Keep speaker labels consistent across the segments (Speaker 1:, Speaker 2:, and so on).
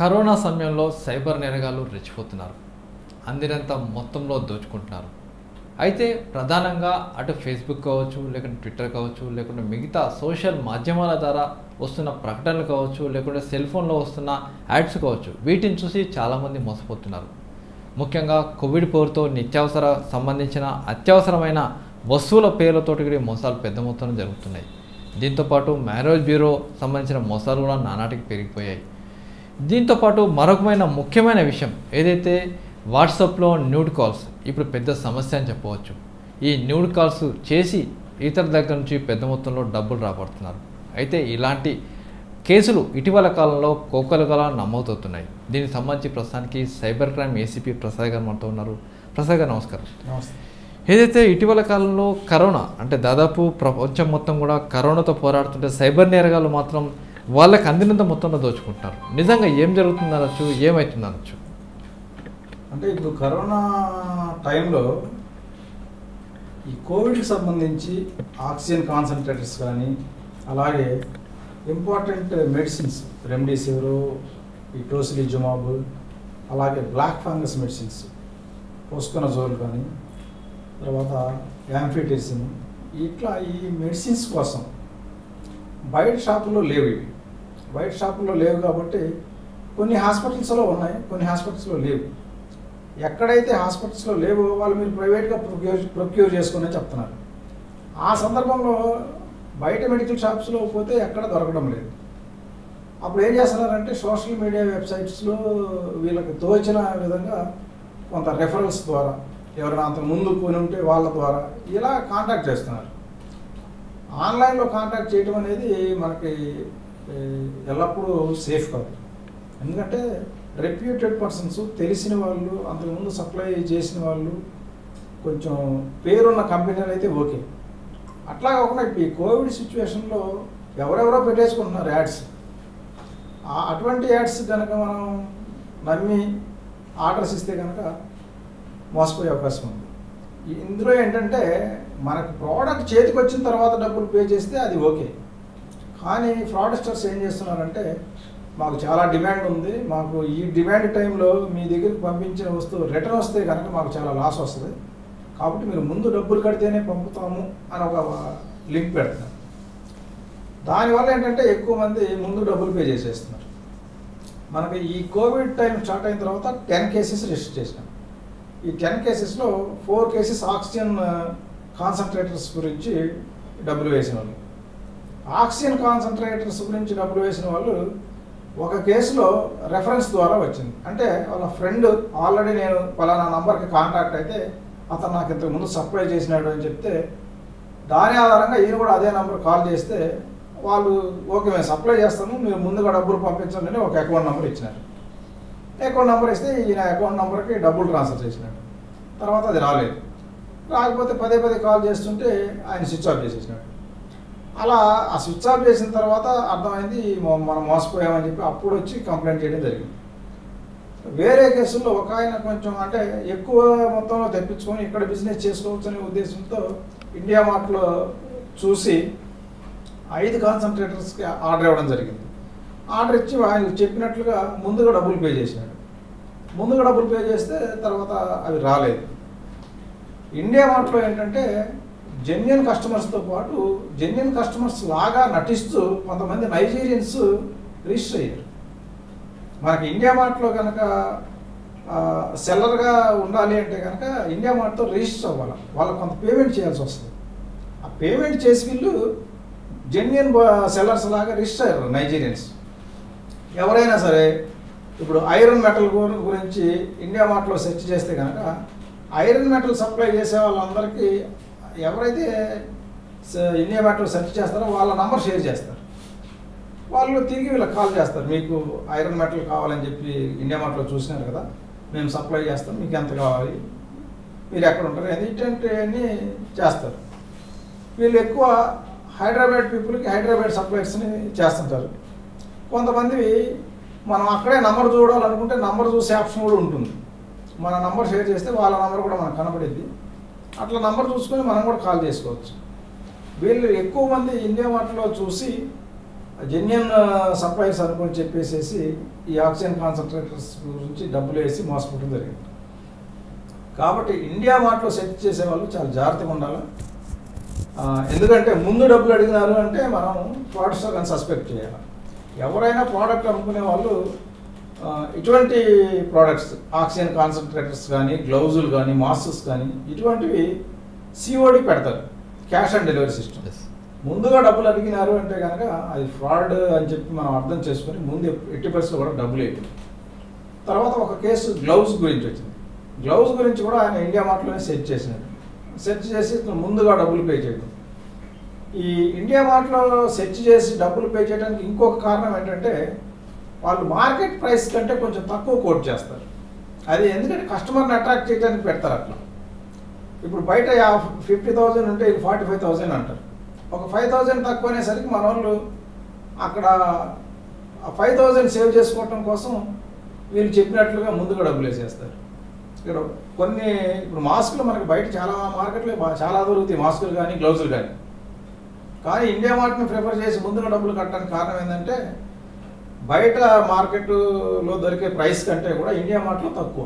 Speaker 1: Corona సమయంలో cyber నేరగాళ్ళు రెచ్చిపోతున్నారు అందినంత మొత్తంలో దోచుకుంటున్నారు అయితే ప్రధానంగా అటు ఫేస్బుక్ కావచ్చు లేకుంటే ట్విట్టర్ కావచ్చు లేకుంటే మిగతా సోషల్ మాధ్యమాల ద్వారా వస్తున్న ప్రకటనలు కావచ్చు లేకుంటే సెల్ ఫోన్లో వస్తున్న యాడ్స్ కావచ్చు వీటిని చూసి చాలామంది మోసపోతున్నారు ముఖ్యంగా కోవిడ్ పోరుతో నిత్యావసర సంబంధించిన అత్యవసరమైన వస్తువుల పేర్లతోటి కూడా ఈ మోసాలు పెద్ద మొత్తంలో జరుగుతున్నాయి దీంతోపాటు మ్యారేజ్ బ్యూరో సంబంధించిన మోసాలు కూడా నానాటికి పెరిగిపోయాయి దీంతోపాటు మరొకమైన ముఖ్యమైన విషయం ఏదైతే వాట్సాప్లో న్యూడ్ కాల్స్ ఇప్పుడు పెద్ద సమస్య అని చెప్పవచ్చు ఈ న్యూడ్ కాల్స్ చేసి ఇతర దగ్గర నుంచి పెద్ద మొత్తంలో డబ్బులు రాబడుతున్నారు అయితే ఇలాంటి కేసులు ఇటీవల కాలంలో కోకలుగా నమోదవుతున్నాయి దీనికి సంబంధించి ప్రస్తుతానికి సైబర్ క్రైమ్ ఏసీపీ ప్రసాద్ గారు మనతో ఉన్నారు ప్రసాద్ గారు నమస్కారం
Speaker 2: నమస్తే
Speaker 1: ఏదైతే ఇటీవల కాలంలో కరోనా అంటే దాదాపు ప్రపంచం మొత్తం కూడా కరోనాతో పోరాడుతుంటే సైబర్ నేరగాళ్ళు మాత్రం వాళ్ళకి అందినంత మొత్తంలో దోచుకుంటున్నారు నిజంగా ఏం జరుగుతుంది అనొచ్చు ఏమవుతుంది అనొచ్చు
Speaker 2: అంటే ఇప్పుడు కరోనా టైంలో ఈ కోవిడ్కి సంబంధించి ఆక్సిజన్ కాన్సన్ట్రేటర్స్ కానీ అలాగే ఇంపార్టెంట్ మెడిసిన్స్ రెమ్డెసివిర్ ఈ టోసిలిజుమాబ్ అలాగే బ్లాక్ ఫంగస్ మెడిసిన్స్ పోస్కొనజోల్ కానీ తర్వాత యాంఫిటెసిన్ ఇట్లా ఈ మెడిసిన్స్ కోసం బయట షాపుల్లో లేవు ఇవి బయట షాపుల్లో లేవు కాబట్టి కొన్ని హాస్పిటల్స్లో ఉన్నాయి కొన్ని హాస్పిటల్స్లో లేవు ఎక్కడైతే హాస్పిటల్స్లో లేవో వాళ్ళు మీరు ప్రైవేట్గా ప్రొక్యూర్ ప్రొక్యూర్ చేసుకుని చెప్తున్నారు ఆ సందర్భంలో బయట మెడికల్ షాప్స్లో పోతే ఎక్కడ దొరకడం లేదు అప్పుడు ఏం చేస్తున్నారంటే సోషల్ మీడియా వెబ్సైట్స్లో వీళ్ళకి తోచిన విధంగా కొంత రెఫరల్స్ ద్వారా ఎవరైనా అంత ముందు కొని ఉంటే వాళ్ళ ద్వారా ఇలా కాంటాక్ట్ చేస్తున్నారు ఆన్లైన్లో కాంటాక్ట్ చేయడం అనేది మనకి ఏ, ఎల్లప్పుడూ సేఫ్ కాదు ఎందుకంటే రెప్యూటెడ్ పర్సన్స్ తెలిసిన వాళ్ళు అంతకుముందు సప్లై చేసిన వాళ్ళు కొంచెం పేరున్న కంపెనీలు అయితే ఓకే అట్లా కాకుండా ఇప్పుడు ఈ కోవిడ్ సిచ్యువేషన్లో ఎవరెవరో పెట్టేసుకుంటున్నారు యాడ్స్ ఆ- అటువంటి యాడ్స్ కనుక మనం నమ్మి ఆర్డర్స్ ఇస్తే కనుక మోసపోయే అవకాశం ఉంది ఈ- ఇందులో ఏంటంటే మనకు ప్రోడక్ట్ చేతికి వచ్చిన తర్వాత డబ్బులు పే చేస్తే అది ఓకే కానీ ఫ్రాడస్టర్స్ ఏం చేస్తున్నారంటే మాకు చాలా డిమాండ్ ఉంది మాకు ఈ డిమాండ్ టైంలో మీ దగ్గరికి పంపించిన వస్తువు రిటర్న్ వస్తే కనుక మాకు చాలా లాస్ వస్తుంది కాబట్టి మీరు ముందు డబ్బులు కడితేనే పంపుతాము అని ఒక లింక్ పెడుతున్నారు దానివల్ల ఏంటంటే ఎక్కువ మంది ముందు డబ్బులు పే చేసేస్తున్నారు మనకి ఈ కోవిడ్ టైం స్టార్ట్ అయిన తర్వాత టెన్ కేసెస్ రిజిస్టర్ చేసినాం ఈ టెన్ కేసెస్లో ఫోర్ కేసెస్ ఆక్సిజన్ కాన్సన్ట్రేటర్స్ గురించి డబ్బులు వేసిన వాళ్ళు ఆక్సిజన్ కాన్సన్ట్రేటర్స్ గురించి డబ్బులు వేసిన వాళ్ళు ఒక కేసులో రెఫరెన్స్ ద్వారా వచ్చింది అంటే వాళ్ళ ఫ్రెండ్ ఆల్రెడీ నేను పలానా నంబర్కి కాంటాక్ట్ అయితే అతను నాకు ఇంతకు ముందు సప్లై చేసినాడు అని చెప్తే దాని ఆధారంగా ఈయన కూడా అదే నెంబర్ కాల్ చేస్తే వాళ్ళు ఓకే మేము సప్లై చేస్తాము మీరు ముందుగా డబ్బులు పంపించండి అని ఒక అకౌంట్ నెంబర్ ఇచ్చినారు అకౌంట్ నెంబర్ ఇస్తే ఈయన అకౌంట్ నెంబర్కి డబ్బులు ట్రాన్స్ఫర్ చేసినాడు తర్వాత అది రాలేదు రాకపోతే పదే పదే కాల్ చేస్తుంటే ఆయన స్విచ్ ఆఫ్ చేసేసినాడు అలా ఆ స్విచ్ ఆఫ్ చేసిన తర్వాత అర్థమైంది మొ- మనం మోసపోయామని చెప్పి అప్పుడు వచ్చి కంప్లైంట్ చేయడం జరిగింది వేరే కేసుల్లో ఒక ఆయన కొంచెం అంటే ఎక్కువ మొత్తంలో తెప్పించుకొని ఇక్కడ బిజినెస్ చేసుకోవచ్చు అనే ఉద్దేశంతో ఇండియా మార్ట్లో చూసి ఐదు కాన్సన్ట్రేటర్స్కి ఆర్డర్ ఇవ్వడం జరిగింది ఆర్డర్ ఇచ్చి ఆయన చెప్పినట్లుగా ముందుగా డబ్బులు పే చేసినాడు ముందుగా డబ్బులు పే చేస్తే తర్వాత అవి రాలేదు ఇండియా మార్ట్లో ఏంటంటే జెన్యున్ కస్టమర్స్తో పాటు జెన్యున్ కస్టమర్స్ లాగా నటిస్తూ కొంతమంది నైజీరియన్స్ రిజిస్టర్ అయ్యారు మనకి ఇండియా మార్ట్లో కనుక సెల్లర్గా ఉండాలి అంటే కనుక ఇండియా మార్ట్తో రిజిస్టర్ అవ్వాలి వాళ్ళకి కొంత పేమెంట్ చేయాల్సి వస్తుంది ఆ పేమెంట్ చేసి వీళ్ళు జెన్యున్ సెల్లర్స్ లాగా రిజిస్టర్ అయ్యారు నైజీరియన్స్ ఎవరైనా సరే ఇప్పుడు ఐరన్ మెటల్ గు- గురించి ఇండియా మార్ట్లో సెర్చ్ చేస్తే కనుక ఐరన్ మెటల్ సప్లై చేసే వాళ్ళందరికీ ఎవరైతే స- ఇండియా మెటల్ సెర్చ్ చేస్తారో వాళ్ళ నంబర్ షేర్ చేస్తారు వాళ్ళు తిరిగి వీళ్ళకి కాల్ చేస్తారు మీకు ఐరన్ మెటల్ కావాలని చెప్పి ఇండియా మార్ట్లో చూసినారు కదా మేము సప్లై చేస్తాం మీకు ఎంత కావాలి మీరు ఎక్కడ ఉంటారు అది ఇట్లాంటివన్నీ చేస్తారు వీళ్ళు ఎక్కువ హైదరాబాద్ పీపుల్కి హైదరాబాద్ సప్లైర్స్ని చేస్తుంటారు కొంతమంది మనం అక్కడే నంబర్ చూడాలనుకుంటే నంబర్ చూసే ఆప్షన్ కూడా ఉంటుంది మన నంబర్ షేర్ చేస్తే వాళ్ళ నంబర్ కూడా మనకు కనబడిద్ది అట్లా నంబర్ చూసుకొని మనం కూడా కాల్ చేసుకోవచ్చు వీళ్ళు ఎక్కువ మంది ఇండియా మార్ట్లో చూసి జెన్యున్ సప్లైస్ అనుకొని చెప్పేసేసి ఈ ఆక్సిజన్ కాన్సన్ట్రేటర్స్ గురించి డబ్బులు వేసి మోసపోవడం జరిగింది కాబట్టి ఇండియా మార్ట్లో సెట్ చేసే వాళ్ళు చాలా జాగ్రత్తగా ఉండాలి ఆ, ఎందుకంటే ముందు డబ్బులు అడిగినారు అంటే మనం ఫ్రాడ్స్టర్ అని సస్పెక్ట్ చేయాలి ఎవరైనా ప్రోడక్ట్ అమ్ముకునే వాళ్ళు ఆ, ఇటువంటి ప్రోడక్ట్స్ ఆక్సిజన్ కాన్సన్ట్రేటర్స్ కానీ గ్లౌజులు కానీ మాస్క్స్ కానీ ఇటువంటివి సిఓడి పెడతారు cash on delivery system
Speaker 1: yes
Speaker 2: ముందుగా డబ్బులు అడిగినారు అంటే కనుక అది ఫ్రాడ్ అని చెప్పి మనం అర్థం చేసుకొని ముందు ఎట్టి పరిస్థితుల్లో కూడా డబ్బులు వేయదు తర్వాత ఒక కేసు గ్లౌజ్ గురించి వచ్చింది గ్లౌజ్ గురించి కూడా ఆయన ఇండియా మార్ట్లోనే సెట్ చేసినాడు సెర్చ్ చేసి ఇతను ముందుగా డబ్బులు పే చేయడం ఈ ఇండియా మార్ట్లో సెర్చ్ చేసి డబ్బులు పే చేయడానికి ఇంకొక కారణం ఏంటంటే వాళ్ళు మార్కెట్ ప్రైస్ కంటే కొంచెం తక్కువ కోట్ చేస్తారు అది ఎందుకంటే కస్టమర్ని అట్రాక్ట్ చేయడానికి పెడతారు అట్లా ఇప్పుడు బయట ఫిఫ్టీ థౌజండ్ ఉంటే ఇది ఫార్టీ ఫైవ్ థౌజండ్ అంటారు ఒక ఫైవ్ థౌజండ్ తక్కువ అనేసరికి మన వాళ్ళు అక్కడ ఫైవ్ థౌజండ్ సేవ్ చేసుకోవటం కోసం వీళ్ళు చెప్పినట్లుగా ముందుగా డబ్బులు వేసేస్తారు ఇక్కడ కొన్ని ఇప్పుడు మాస్కులు మనకి బయట చాలా మార్కెట్లో బా- చాలా దొరుకుతాయి మాస్కులు కానీ గ్లౌజులు కానీ కానీ ఇండియా మార్ట్ని ప్రిఫర్ చేసి ముందుగా డబ్బులు కట్టడానికి కారణం ఏంటంటే బయట మార్కెట్లో దొరికే ప్రైస్ కంటే కూడా ఇండియా మార్ట్లో తక్కువ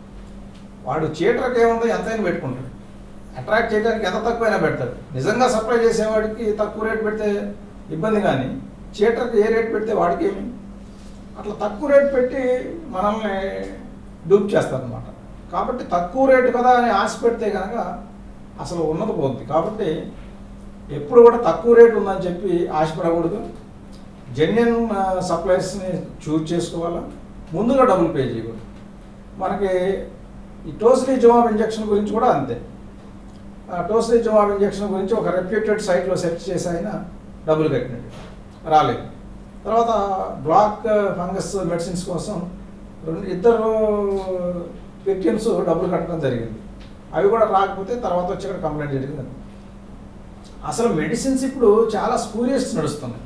Speaker 2: వాడు చీటర్కి ఏముందో ఎంతైనా పెట్టుకుంటాడు అట్రాక్ట్ చేయడానికి ఎంత తక్కువైనా పెడతాడు నిజంగా సప్లై చేసేవాడికి తక్కువ రేట్ పెడితే ఇబ్బంది కానీ చీటర్కి ఏ రేట్ పెడితే వాడికి ఏమి అట్లా తక్కువ రేట్ పెట్టి మనల్ని డూప్ చేస్తారనమాట కాబట్టి తక్కువ రేటు కదా అని ఆశ పెడితే కనుక అసలు ఉన్నది పోద్ది కాబట్టి ఎప్పుడు కూడా తక్కువ రేటు ఉందని చెప్పి ఆశపడకూడదు జెన్యున్ సప్లైస్ని చూజ్ చేసుకోవాలా ముందుగా డబ్బులు పే చేయకూడదు మనకి ఈ టోస్లీ జవాబ్ ఇంజెక్షన్ గురించి కూడా అంతే ఆ టోస్లీ జవాబ్ ఇంజెక్షన్ గురించి ఒక రెప్యూటెడ్ సైట్లో సెర్చ్ చేసి ఆయన డబ్బులు కట్టినాడు రాలేదు తర్వాత బ్లాక్ ఫంగస్ మెడిసిన్స్ కోసం రెండు ఇద్దరు విక్టిమ్స్ డబ్బులు కట్టడం జరిగింది అవి కూడా రాకపోతే తర్వాత వచ్చి ఇక్కడ కంప్లైంట్ జరిగింది అసలు మెడిసిన్స్ ఇప్పుడు చాలా స్పూరియస్ నడుస్తున్నాయి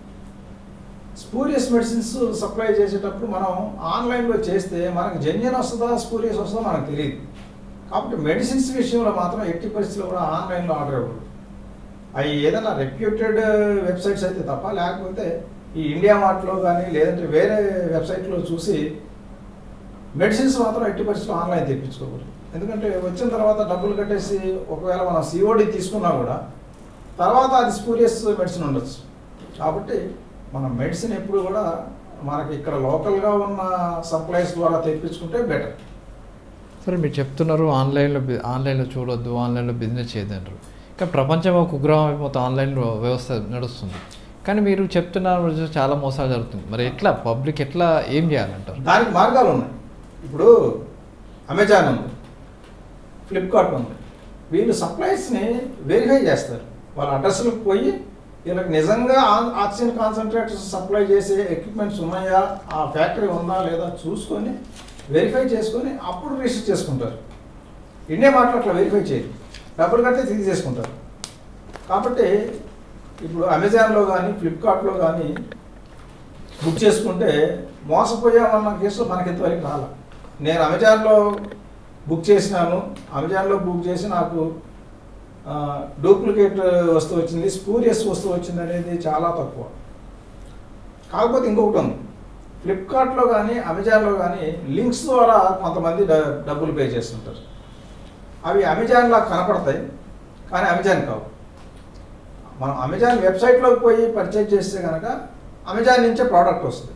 Speaker 2: స్పూరియస్ మెడిసిన్స్ సప్లై చేసేటప్పుడు మనం ఆన్లైన్లో చేస్తే మనకు జెన్యున్ వస్తుందా స్పూరియస్ వస్తుందా మనకు తెలియదు కాబట్టి మెడిసిన్స్ విషయంలో మాత్రం ఎట్టి పరిస్థితుల్లో కూడా ఆన్లైన్లో ఆర్డర్ ఇవ్వకూడదు అవి ఏదైనా రెప్యూటెడ్ వెబ్సైట్స్ అయితే తప్ప లేకపోతే ఈ ఇండియా మార్ట్లో కానీ లేదంటే వేరే వెబ్సైట్లో చూసి మెడిసిన్స్ మాత్రం ఎట్టి పరిస్థితుల్లో ఆన్లైన్ తెప్పించుకోకూడదు ఎందుకంటే వచ్చిన తర్వాత డబ్బులు కట్టేసి ఒకవేళ మనం సిఓడి తీసుకున్నా కూడా తర్వాత అది స్పూరియస్ మెడిసిన్ ఉండొచ్చు కాబట్టి మన మెడిసిన్ ఎప్పుడు కూడా మనకి ఇక్కడ లోకల్గా ఉన్న సప్లైస్ ద్వారా తెప్పించుకుంటే బెటర్
Speaker 1: సరే మీరు చెప్తున్నారు ఆన్లైన్లో బి- ఆన్లైన్లో చూడొద్దు ఆన్లైన్లో బిజినెస్ చేయదంటారు కానీ ప్రపంచం ఒక కుగ్రహం అయిపోతే ఆన్లైన్లో వ్యవస్థ నడుస్తుంది కానీ మీరు చెప్తున్నారు రోజు చాలా మోసాలు జరుగుతుంది మరి ఎట్లా పబ్లిక్ ఎట్లా ఏం చేయాలంటారు
Speaker 2: దానికి మార్గాలు ఉన్నాయి ఇప్పుడు అమెజాన్ ఉంది ఫ్లిప్కార్ట్ ఉంది వీళ్ళు సప్లైస్ని వెరిఫై చేస్తారు వాళ్ళ అడ్రస్లకు పోయి వీళ్ళకి నిజంగా ఆ- ఆక్సిజన్ కాన్సన్ట్రేటర్స్ సప్లై చేసే ఎక్విప్మెంట్స్ ఉన్నాయా ఆ ఫ్యాక్టరీ ఉందా లేదా చూసుకొని వెరిఫై చేసుకొని అప్పుడు రిజిస్టర్ చేసుకుంటారు ఇండియా మార్ట్లో అట్లా వెరిఫై చేయరు డబ్బులు కడితే తిరిగి చేసుకుంటారు కాబట్టి ఇప్పుడు అమెజాన్లో కానీ ఫ్లిప్కార్ట్లో కానీ బుక్ చేసుకుంటే మోసపోయామన్న కేసులో మనకి ఇంతవరకు రాల నేను అమెజాన్లో బుక్ చేసినాను అమెజాన్లో బుక్ చేసి నాకు ఆ, డూప్లికేట్ వస్తువు వచ్చింది స్పూరియస్ వస్తువు వచ్చింది అనేది చాలా తక్కువ కాకపోతే ఇంకొకటి ఉంది ఫ్లిప్కార్ట్లో కానీ అమెజాన్లో కానీ లింక్స్ ద్వారా కొంతమంది డ- డబ్బులు పే చేస్తుంటారు అవి అమెజాన్లా కనపడతాయి కానీ అమెజాన్ కావు మనం అమెజాన్ వెబ్సైట్లోకి పోయి పర్చేజ్ చేస్తే కనుక అమెజాన్ నుంచే ప్రోడక్ట్ వస్తుంది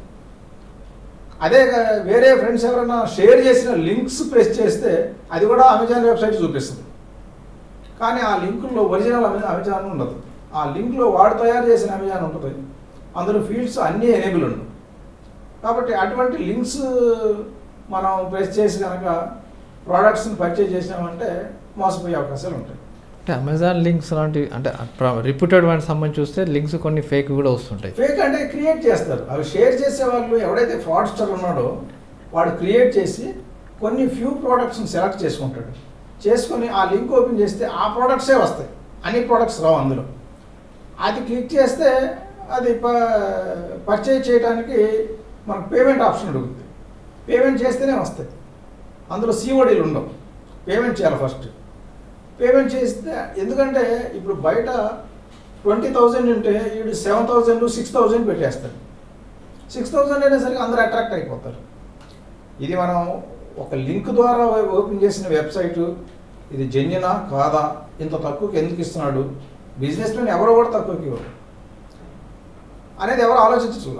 Speaker 2: అదే గా- వేరే ఫ్రెండ్స్ ఎవరైనా షేర్ చేసిన లింక్స్ ప్రెస్ చేస్తే అది కూడా అమెజాన్ వెబ్సైట్ చూపిస్తుంది కానీ ఆ లింకుల్లో ఒరిజినల్ అమెజాన్ అమెజాన్ ఉండదు ఆ లింక్లో వాడు తయారు చేసిన అమెజాన్ ఉంటుంది అందులో ఫీల్డ్స్ అన్నీ ఎనేబుల్ ఉండవు కాబట్టి అటువంటి లింక్స్ మనం ప్రెస్ చేసి కనుక ప్రోడక్ట్స్ని పర్చేజ్ చేసినామంటే మోసపోయే అవకాశాలు ఉంటాయి
Speaker 1: అంటే అమెజాన్ లింక్స్ లాంటి అంటే రిప్యూటెడ్ వాటికి సంబంధించి చూస్తే లింక్స్ కొన్ని ఫేక్ కూడా వస్తుంటాయి
Speaker 2: ఫేక్ అంటే క్రియేట్ చేస్తారు అవి షేర్ చేసే వాళ్ళు ఎవడైతే ఫ్రాడ్స్టర్ ఉన్నాడో వాడు క్రియేట్ చేసి కొన్ని ఫ్యూ ప్రోడక్ట్స్ని సెలెక్ట్ చేసుకుంటాడు చేసుకొని ఆ లింక్ ఓపెన్ చేస్తే ఆ ప్రోడక్ట్సే వస్తాయి అన్ని ప్రోడక్ట్స్ రావు అందులో అది క్లిక్ చేస్తే అది ప పర్చేజ్ చేయడానికి మనకు పేమెంట్ ఆప్షన్ అడుగుతుంది పేమెంట్ చేస్తేనే వస్తాయి అందులో సిఓడీలు ఉండవు పేమెంట్ చేయాలి ఫస్ట్ పేమెంట్ చేస్తే ఎందుకంటే ఇప్పుడు బయట ట్వంటీ థౌజండ్ ఉంటే వీడు సెవెన్ థౌజండ్ సిక్స్ థౌజండ్ పెట్టేస్తాడు సిక్స్ థౌజండ్ అనేసరికి అందరూ అట్రాక్ట్ అయిపోతారు ఇది మనం ఒక లింక్ ద్వారా ఓపెన్ చేసిన వెబ్సైట్ ఇది జెన్యునా కాదా ఇంత తక్కువకి ఎందుకు ఇస్తున్నాడు బిజినెస్ మ్యాన్ ఎవరో కూడా తక్కువకి ఇవ్వరు అనేది ఎవరు ఆలోచించట్ల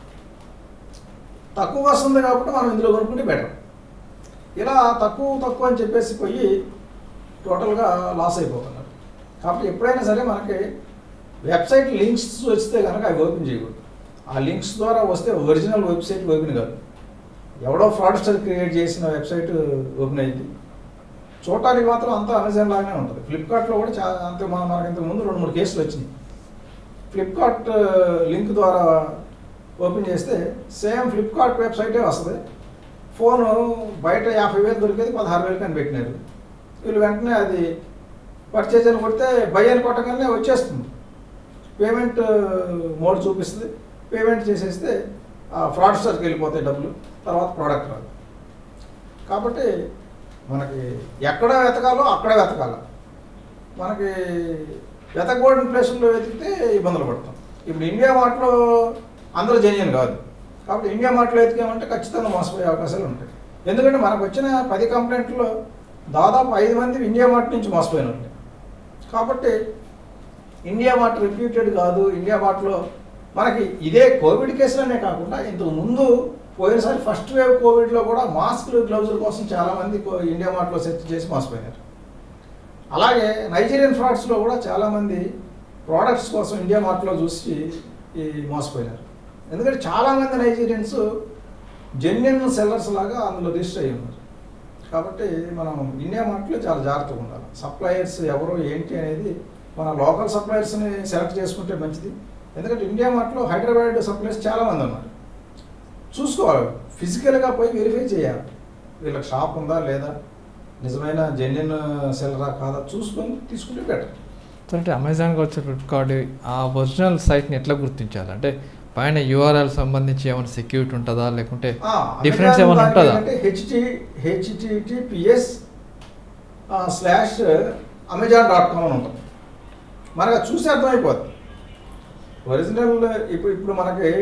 Speaker 2: తక్కువ వస్తుంది కాబట్టి మనం ఇందులో కొనుక్కుంటే బెటర్ ఇలా తక్కువ తక్కువ అని చెప్పేసి పోయి టోటల్గా లాస్ అయిపోతున్నారు కాబట్టి ఎప్పుడైనా సరే మనకి వెబ్సైట్ లింక్స్ వస్తే కనుక అవి ఓపెన్ చేయకూడదు ఆ లింక్స్ ద్వారా వస్తే ఒరిజినల్ వెబ్సైట్ ఓపెన్ కాదు ఎవడో ఫ్రాడ్స్టర్ క్రియేట్ చేసిన వెబ్సైట్ ఓపెన్ అయింది చూడటానికి మాత్రం అంతా అమెజాన్ లాగానే ఉంటుంది ఫ్లిప్కార్ట్లో కూడా చాలా అంతే మన మనకి ఇంతకు ముందు రెండు మూడు కేసులు వచ్చినాయి ఫ్లిప్కార్ట్ లింక్ ద్వారా ఓపెన్ చేస్తే సేమ్ ఫ్లిప్కార్ట్ వెబ్సైటే వస్తుంది ఫోను బయట యాభై వేలు దొరికేది పదహారు వేలు కానీ పెట్టినారు వీళ్ళు వెంటనే అది పర్చేజ్ అని కొడితే బై అని కొట్టగానే వచ్చేస్తుంది పేమెంట్ మోడ్ చూపిస్తుంది పేమెంట్ చేసేస్తే ఫ్రాడ్స్టర్కి వెళ్ళిపోతాయి డబ్బులు తర్వాత ప్రోడక్ట్ రాదు కాబట్టి మనకి ఎక్కడ వెతకాలో అక్కడ వెతకాల మనకి వెతకూడని ప్లేసుల్లో వెతికితే ఇబ్బందులు పడతాం ఇప్పుడు ఇండియా మార్ట్లో అందరూ జెన్యున్ కాదు కాబట్టి ఇండియా మార్ట్లో వెతికామంటే ఖచ్చితంగా మోసపోయే అవకాశాలు ఉంటాయి ఎందుకంటే మనకు వచ్చిన పది కంప్లైంట్లో దాదాపు ఐదు మంది ఇండియా మార్ట్ నుంచి మోసపోయిన వాళ్ళే. కాబట్టి ఇండియా మార్ట్ రిప్యూటెడ్ కాదు ఇండియా మార్ట్లో మనకి ఇదే కోవిడ్ కేసులనే కాకుండా ఇంతకు ముందు పోయినసారి ఫస్ట్ వేవ్ కోవిడ్లో కూడా మాస్క్లు గ్లౌజుల కోసం చాలామంది కో- ఇండియా మార్ట్లో సెర్చ్ చేసి మోసపోయినారు అలాగే నైజీరియన్ ఫ్రాడ్స్లో కూడా చాలామంది ప్రోడక్ట్స్ కోసం ఇండియా మార్ట్లో చూసి ఈ మోసపోయినారు ఎందుకంటే చాలామంది నైజీరియన్స్ జెన్యున్ సెల్లర్స్ లాగా అందులో రిజిస్టర్ అయ్యి ఉన్నారు కాబట్టి మనం ఇండియా మార్ట్లో చాలా జాగ్రత్తగా ఉండాలి సప్లయర్స్ ఎవరు ఏంటి అనేది మన లోకల్ సప్లయర్స్ని సెలెక్ట్ చేసుకుంటే మంచిది ఎందుకంటే ఇండియా మార్ట్లో హైదరాబాద్ సప్లయర్స్ చాలామంది ఉన్నారు చూసుకోవాలి ఫిజికల్గా పోయి వెరిఫై చేయాలి వీళ్ళకి షాప్ ఉందా లేదా నిజమైన జెన్యున్ సెల్లరా కాదా చూసుకొని తీసుకుంటే బెటర్
Speaker 1: అంటే అమెజాన్ కావచ్చు ఫ్లిప్కార్ట్ ఆ ఒరిజినల్ సైట్ని ఎట్లా గుర్తించాలి అంటే పైన యూఆర్ఎల్ సంబంధించి ఏమైనా సెక్యూరిటీ ఉంటుందా లేకుంటే డిఫరెన్స్ ఏమైనా ఉంటుందా
Speaker 2: అంటే H T HTTPS slash Amazon dot com అని ఉంటుంది మనకు అది చూసి అర్థమైపోద్ది ఒరిజినల్ ఇప్పుడు ఇప్పుడు మనకి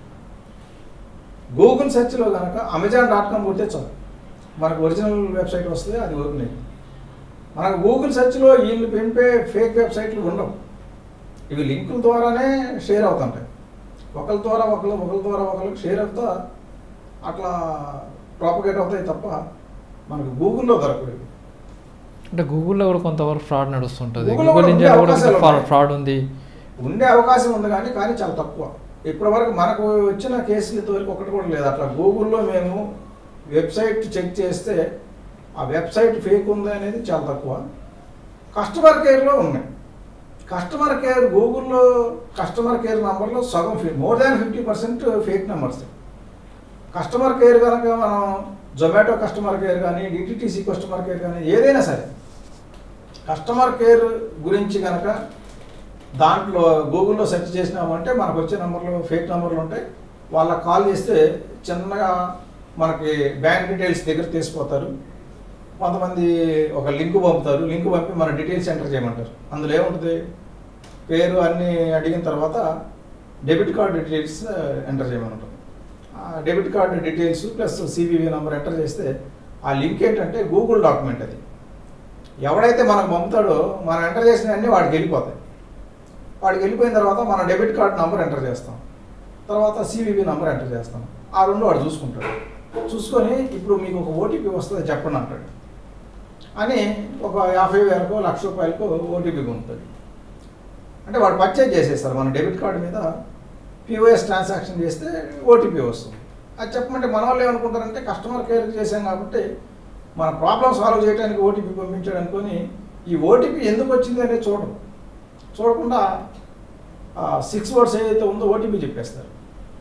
Speaker 2: గూగుల్ సెర్చ్లో కనుక అమెజాన్ డాట్ కామ్ కొడితే చాలు మనకు ఒరిజినల్ వెబ్సైట్ వస్తుంది అది ఓపెన్ అయింది మనకు గూగుల్ సెర్చ్లో వీళ్ళు పెంపే ఫేక్ వెబ్సైట్లు ఉండవు ఇవి లింకుల ద్వారానే షేర్ అవుతుంటాయి ఒకరి ద్వారా ఒకరు ఒకరి ద్వారా ఒకరికి షేర్ అవుతా అట్లా ప్రాపగేట్ అవుతాయి తప్ప మనకు గూగుల్లో దొరకవు ఇవి.
Speaker 1: అంటే గూగుల్లో కూడా కొంతవరకు ఫ్రాడ్ నడుస్తుంటుంది
Speaker 2: గూగుల్లో
Speaker 1: గూగుల్
Speaker 2: కూడా
Speaker 1: ఇండియా కూడా
Speaker 2: అవకాశాలు ఉన్నాయి.
Speaker 1: ఫ్రాడ్ ఉంది
Speaker 2: ఉండే అవకాశం ఉంది కానీ కానీ చాలా తక్కువ ఇప్పటి వరకు మనకు వచ్చిన కేసులు ఇంతవరకు ఒకటి కూడా లేదు అట్లా గూగుల్లో మేము వెబ్సైట్ చెక్ చేస్తే ఆ వెబ్సైట్ ఫేక్ ఉంది అనేది చాలా తక్కువ కస్టమర్ కేర్లో ఉన్నాయి కస్టమర్ కేర్ గూగుల్లో కస్టమర్ కేర్ నెంబర్లో సగం ఫే more than fifty percent fake numbers customer care కనుక మనం జొమాటో కస్టమర్ కేర్ కానీ డిటిటీసీ కస్టమర్ కేర్ కానీ ఏదైనా సరే కస్టమర్ కేర్ గురించి కనుక దాంట్లో గూగుల్లో సెర్చ్ చేసినామంటే మనకు వచ్చే నెంబర్లు ఫేక్ నెంబర్లు ఉంటాయి వాళ్ళకి కాల్ చేస్తే చిన్నగా మనకి బ్యాంక్ డీటెయిల్స్ దగ్గర తీసిపోతారు కొంతమంది ఒక లింక్ పంపుతారు లింక్ పంపి మన డీటెయిల్స్ ఎంటర్ చేయమంటారు అందులో ఏముంటుంది పేరు అన్నీ అడిగిన తర్వాత డెబిట్ కార్డ్ డీటెయిల్స్ ఎంటర్ చేయమని ఉంటుంది ఆ debit card details plus CVV number enter చేస్తే ఆ లింక్ ఏంటంటే గూగుల్ డాక్యుమెంట్ అది ఎవడైతే మనకు పంపుతాడో మనం ఎంటర్ చేసినవన్నీ వాడికి వెళ్ళిపోతాయి వాడికి వెళ్ళిపోయిన తర్వాత మన డెబిట్ కార్డ్ నెంబర్ ఎంటర్ చేస్తాం తర్వాత సివివి నెంబర్ ఎంటర్ చేస్తాం ఆ రెండు వాడు చూసుకుంటాడు చూసుకొని ఇప్పుడు మీకు ఒక ఓటీపీ వస్తుంది చెప్పండి అంటాడు అని ఒక యాభై వేలకో లక్ష రూపాయలకో ఓటీపీ పంపుతాడు అంటే వాడు పర్చేజ్ చేసేస్తారు మన డెబిట్ కార్డు మీద పిఓఎస్ ట్రాన్సాక్షన్ చేస్తే ఓటీపీ వస్తుంది అది చెప్పమంటే మన వాళ్ళు ఏమనుకుంటారంటే కస్టమర్ కేర్ చేశాం కాబట్టి మన ప్రాబ్లం సాల్వ్ చేయడానికి ఓటీపీ పంపించాడు అనుకొని ఈ ఓటీపీ ఎందుకు వచ్చింది అనేది చూడరు చూడకుండా సిక్స్ వర్డ్స్ ఏదైతే ఉందో ఓటీపీ చెప్పేస్తారు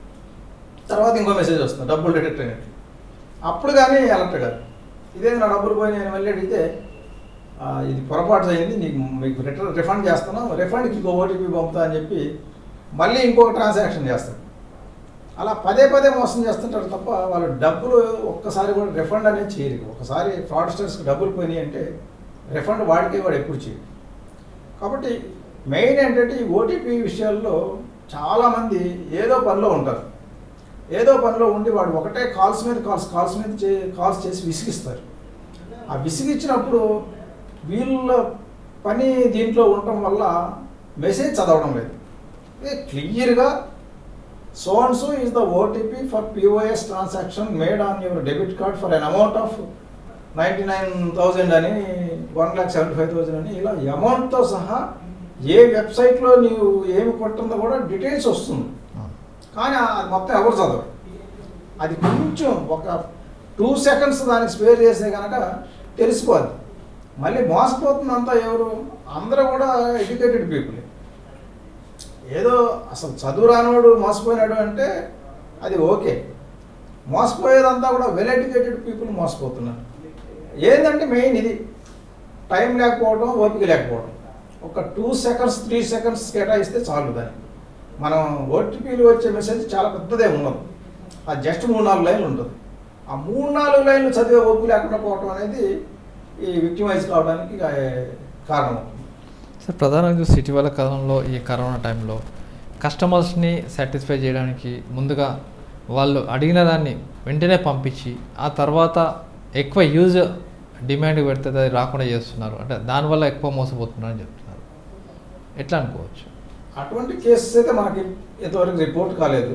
Speaker 2: తర్వాత ఇంకో మెసేజ్ వస్తుంది డబ్బులు డిటెక్ట్ అయినట్టు అప్పుడు కానీ అలర్ట్ కాదు ఇదే నా డబ్బులు పోయి నేను మళ్ళీ అడిగితే ఆ, ఇది పొరపాటు అయింది నీకు మీకు రిటర్న్ రిఫండ్ చేస్తాను రిఫండ్కి ఇంకో ఓటీపీ పంపుతా అని చెప్పి మళ్ళీ ఇంకొక ట్రాన్సాక్షన్ చేస్తాడు అలా పదే పదే మోసం చేస్తుంటారు తప్ప వాళ్ళు డబ్బులు ఒక్కసారి కూడా రిఫండ్ అనేది చేయరు ఒకసారి ఫ్రాడ్స్టర్స్కి డబ్బులు పోయినాయి అంటే రిఫండ్ వాడికి వాడు ఎప్పుడు చేయడు కాబట్టి మెయిన్ ఏంటంటే ఈ ఓటీపీ విషయాల్లో చాలామంది ఏదో పనిలో ఉంటారు ఏదో పనిలో ఉండి వాడు ఒకటే కాల్స్ మీద కాల్స్ కాల్స్ మీద చే కాల్స్ చేసి విసిగిస్తారు ఆ విసిగిచ్చినప్పుడు వీళ్ళ పని దీంట్లో ఉండటం వల్ల మెసేజ్ చదవడం లేదు క్లియర్గా so and so is the OTP for POS transaction made on your debit card for an amount of ninety nine thousand అని one lakh seventy five thousand అని ఇలా అమౌంట్తో సహా ఏ వెబ్సైట్లో నీవు ఏమి కొట్టిందో కూడా డీటెయిల్స్ వస్తుంది
Speaker 1: అవును.
Speaker 2: కానీ అది మొత్తం ఎవరు చదవరు అది కొంచెం ఒక టూ సెకండ్స్ దానికి స్పేర్ చేస్తే కనుక తెలిసిపోద్ది మళ్ళీ మోసపోతుందంతా ఎవరు అందరూ కూడా ఎడ్యుకేటెడ్ పీపుల్ ఏదో అసలు చదువు రానివాడు మోసపోయినాడు అంటే అది ఓకే మోసపోయేదంతా కూడా వెల్ ఎడ్యుకేటెడ్ పీపుల్ మోసపోతున్నారు ఏంటంటే మెయిన్ ఇది టైం లేకపోవడం ఓపిక లేకపోవడం ఒక టూ సెకండ్స్ త్రీ సెకండ్స్ కేటాయిస్తే చాలు దాన్ని మనం ఓటీపీలు వచ్చే మెసేజ్ చాలా పెద్దదే ఉండదు ఆ జస్ట్ మూడు నాలుగు లైన్లు ఉంటుంది ఆ మూడు నాలుగు లైన్లు చదివే ఓపిక లేకుండా పోవడం అనేది ఈ విక్టిమైజ్ కావడానికి ఆ, కారణం
Speaker 1: సార్ ప్రధానంగా చూస్తే ఇటీవల కాలంలో ఈ కరోనా టైంలో కస్టమర్స్ని సాటిస్ఫై చేయడానికి ముందుగా వాళ్ళు అడిగిన దాన్ని వెంటనే పంపించి ఆ తర్వాత ఎక్కువ యూజ్ డిమాండ్ పెడితే అది రాకుండా చేస్తున్నారు అంటే దానివల్ల ఎక్కువ మోసపోతున్నారు అని చెప్తున్నారు ఎట్లా అనుకోవచ్చు
Speaker 2: అటువంటి కేసెస్ అయితే మనకి ఇంతవరకు రిపోర్ట్ కాలేదు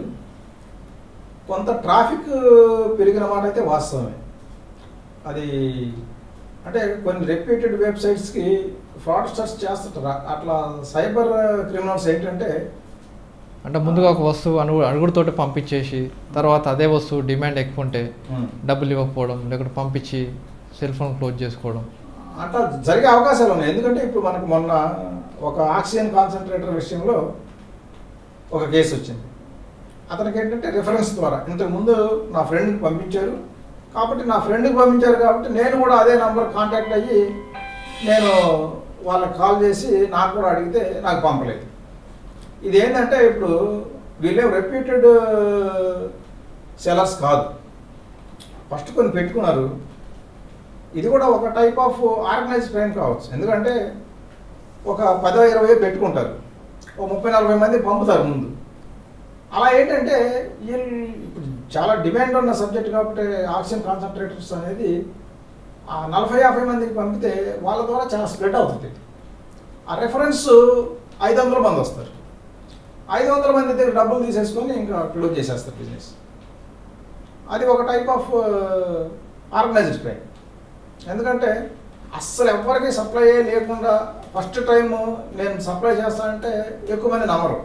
Speaker 2: కొంత ట్రాఫిక్ పెరిగిన మాట అయితే వాస్తవమే అది అంటే కొన్ని రెప్యూటెడ్ వెబ్సైట్స్కి ఫ్రాడ్స్టర్స్ చేస్తుంటారు అట్లా సైబర్ క్రిమినల్స్ ఏంటంటే
Speaker 1: అంటే ముందుగా ఒక వస్తువు అడుగు అడుగుడుతోటి పంపించేసి తర్వాత అదే వస్తువు డిమాండ్ ఎక్కువ ఉంటే డబ్బులు ఇవ్వకపోవడం లేకుంటే పంపించి సెల్ ఫోన్ క్లోజ్ చేసుకోవడం
Speaker 2: అట్లా జరిగే అవకాశాలు ఉన్నాయి ఎందుకంటే ఇప్పుడు మనకు మొన్న ఒక ఆక్సిజన్ కాన్సన్ట్రేటర్ విషయంలో ఒక కేసు వచ్చింది అతనికి ఏంటంటే రిఫరెన్స్ ద్వారా ఇంతకు ముందు నా ఫ్రెండ్కి పంపించారు కాబట్టి నా ఫ్రెండ్కి పంపించారు కాబట్టి నేను కూడా అదే నంబర్ కాంటాక్ట్ అయ్యి నేను వాళ్ళకి కాల్ చేసి నాకు కూడా అడిగితే నాకు పంపలేదు ఇది ఏంటంటే ఇప్పుడు వీళ్ళేం రెప్యూటెడ్ సెలర్స్ కాదు ఫస్ట్ కొన్ని పెట్టుకున్నారు ఇది కూడా ఒక టైప్ ఆఫ్ ఆర్గనైజ్ క్రైమ్ కావచ్చు ఎందుకంటే ఒక పదో ఇరవై పెట్టుకుంటారు ఒక ముప్పై నలభై మంది పంపుతారు ముందు అలా ఏంటంటే వీళ్ళు ఇప్పుడు చాలా డిమాండ్ ఉన్న సబ్జెక్ట్ కాబట్టి ఆక్సిజన్ కాన్సన్ట్రేటర్స్ అనేది ఆ నలభై యాభై మందికి పంపితే వాళ్ళ ద్వారా చాలా స్ప్రెడ్ అవుతుంది ఆ రెఫరెన్స్ ఐదు వందల మంది వస్తారు ఐదు వందల మంది దగ్గర డబ్బులు తీసేసుకొని ఇంకా క్లోజ్ చేసేస్తారు బిజినెస్ అది ఒక టైప్ ఆఫ్ ఆర్గనైజ్డ్ క్రైమ్ ఎందుకంటే అస్సలు ఎవరికి సప్లై లేకుండా ఫస్ట్ టైం నేను సప్లై చేస్తానంటే ఎక్కువ మంది నమ్మరు